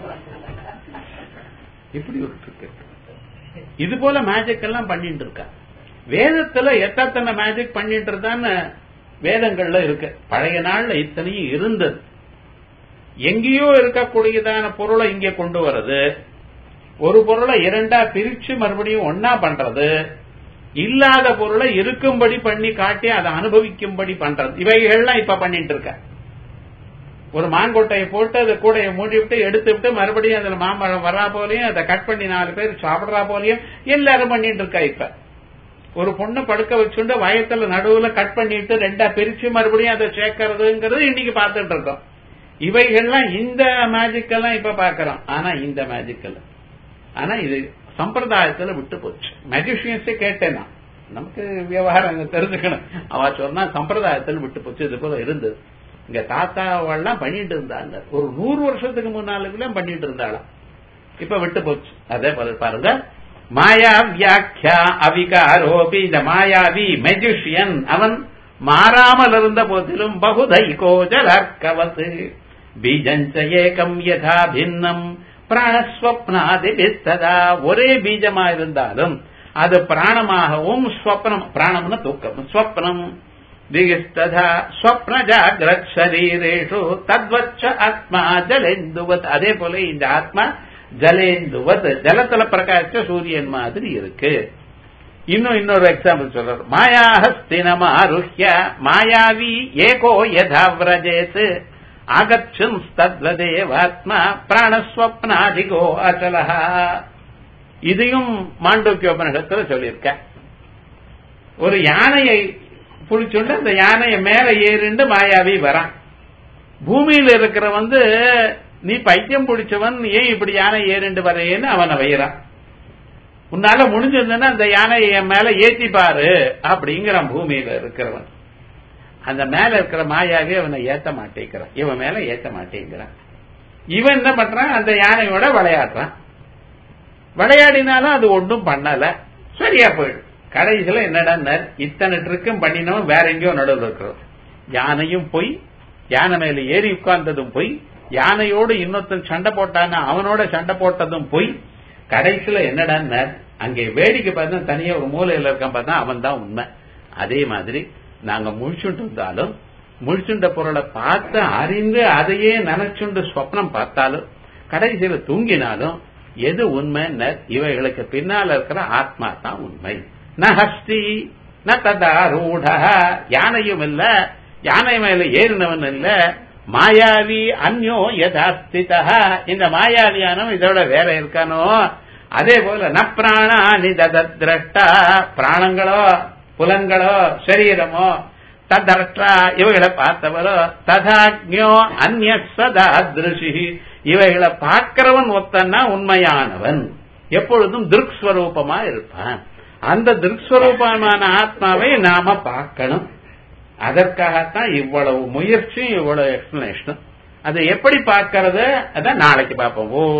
இப்படி ஒரு இருக்கு இது போல மேஜிக் எல்லாம் பண்ணிட்டு இருக்கா வேதத்துல எத்தனை மேஜிக் பண்ணிட்டு இருந்தான்னு வேதங்கள்ல இருக்கு பழைய நாள்ல இத்தனையும் இருந்தது எங்கேயோ இருக்கக்கூடியதான பொருளை இங்க கொண்டு வர்றது ஒரு பொருளை இரண்டா பிரிச்சு மறுபடியும் ஒன்னா பண்றது இல்லாத பொருளை இருக்கும்படி பண்ணி காட்டி அதை அனுபவிக்கும்படி பண்றது இவைகள்லாம் இப்ப பண்ணிட்டு இருக்க ஒரு மாங்கொட்டையை போட்டு அதை கூடையை மூடி விட்டு எடுத்து விட்டு மறுபடியும் அதுல மாம்பழம் வரா போலையும் அதை கட் பண்ணி நாலு பேர் சாப்பிடுறா போலையும் எல்லாரும் பண்ணிட்டு இருக்கா இப்ப ஒரு பொண்ணு படுக்க வச்சுட்டு வயத்துல நடுவுல கட் பண்ணிட்டு ரெண்டா பிரிச்சு மறுபடியும் அதை சேர்க்கறதுங்கிறது இன்னைக்கு பார்த்துட்டு இருக்கோம் இவைகள்லாம் இந்த மேஜிக் எல்லாம் இப்ப பாக்கிறோம் ஆனா இந்த மேஜிக் எல்லாம் ஆனா இது சம்பிரதாயத்துல விட்டு போச்சு மெஜிஷியன்ஸே கேட்டேன் நான் நமக்கு விவகாரம் தெரிஞ்சுக்கணும் அவ சொன்னா சம்பிரதாயத்தில் விட்டு போச்சு இது போல இருந்தது இங்க தாத்தாவெல்லாம் பண்ணிட்டு இருந்தாங்க ஒரு நூறு வருஷத்துக்கு முன்னாலுக்குலாம் பண்ணிட்டு இருந்தாளாம் இப்ப விட்டு போச்சு அதே போல பாருங்க மாயா வியாக்கியா அவிகாரோபி இந்த மாயாவி மெஜிஷியன் அவன் மாறாமல் இருந்த போதிலும் பகுதைகோ ஜலர்க்கவத் பீஜஞ்ச ஏகம் யதா பின்னம் பிராணஸ்வப்னாதிபிஸ்ததா ஒரே பீஜமா இருந்தாலும் அது பிராணமாகவும் ஸ்வப்னம் பிராணம்னு தூக்கம் ஸ்வப்னம் திகிஸ்ததா ஸ்வப்ன ஜாகிரத் சரீரேஷு தத்வச்ச ஆத்மா ஜலேந்துவத் அதே போல இந்த ஆத்மா ஜலேந்துவத் ஜலத்துல பிரகாசிச்ச சூரியன் மாதிரி இருக்கு இன்னும் இன்னொரு எக்ஸாம்பிள் சொல்றாரு மாயாஹஸ்தினமாருஹ்ய மாயாவி ஏகோ யதா விரஜேத் ஆகச்சும் தத்வதேவாத்மா பிராணஸ்வப்னாதிகோ அச்சலஹா இதையும் மாண்டோக்கியோபனிடத்துல சொல்லியிருக்க ஒரு யானையை புடிச்சுண்டு அந்த யானையை மேல ஏறிண்டு மாயாவி வரான் பூமியில இருக்கிற வந்து நீ பைத்தியம் பிடிச்சவன் ஏன் இப்படி யானை ஏறிண்டு வரையன்னு அவனை வைறான் உன்னால முடிஞ்சிருந்தா அந்த யானையை என் மேல ஏத்தி பாரு அப்படிங்கிறான் பூமியில இருக்கிறவன் அந்த மேல இருக்கிற மாயாவே அவனை ஏத்த மாட்டேங்கிறான் இவன் மேல ஏத்த மாட்டேங்கிறான் இவன் என்ன பண்றான் அந்த யானையோட விளையாடுறான் விளையாடினாலும் அது ஒன்றும் பண்ணல சரியா போயிடும் கடைசியில என்னடா இத்தனை ட்ரிக்கும் பண்ணினவன் வேற எங்கேயோ நடுவில் இருக்கிறோம் யானையும் போய் யானை மேல ஏறி உட்கார்ந்ததும் போய் யானையோடு இன்னொருத்தன் சண்டை போட்டானா அவனோட சண்டை போட்டதும் போய் கடைசியில என்னடா அங்கே வேடிக்கை பார்த்தா தனியா ஒரு மூலையில இருக்கான் பார்த்தா அவன் தான் உண்மை அதே மாதிரி நாங்க முழிச்சுட்டு இருந்தாலும் முழிச்சுண்ட பொருளை பார்த்து அறிந்து அதையே நினைச்சுண்டு ஸ்வப்னம் பார்த்தாலும் கடைசியில தூங்கினாலும் எது உண்மை இவைகளுக்கு பின்னால இருக்கிற ஆத்மா தான் உண்மை நஹஸ்தி ந ததாரூட யானையும் இல்ல யானை மேல ஏறினவன் இல்ல மாயாவி அந்யோ யதாஸ்திதா இந்த மாயாவியானவன் இதோட வேற இருக்கானோ அதே போல ந பிராணானி ததத்ரஷ்டா பிராணங்களோ புலன்களோ சரீரமோ ததர்ஷ்டா இவைகளை பார்த்தவரோ ததாக்ஞோ அந்நிய சதா திருஷி இவைகளை பார்க்கிறவன் ஒத்தன்னா உண்மையானவன் எப்பொழுதும் திருக்ஸ்வரூபமா இருப்பான் அந்த திருக்ஸ்வரூபமான ஆத்மாவை நாம பார்க்கணும் அதற்காகத்தான் இவ்வளவு முயற்சியும் இவ்வளவு எக்ஸ்பிளனேஷனும் அதை எப்படி பார்க்கறது அதான் நாளைக்கு பார்ப்போம் ஓ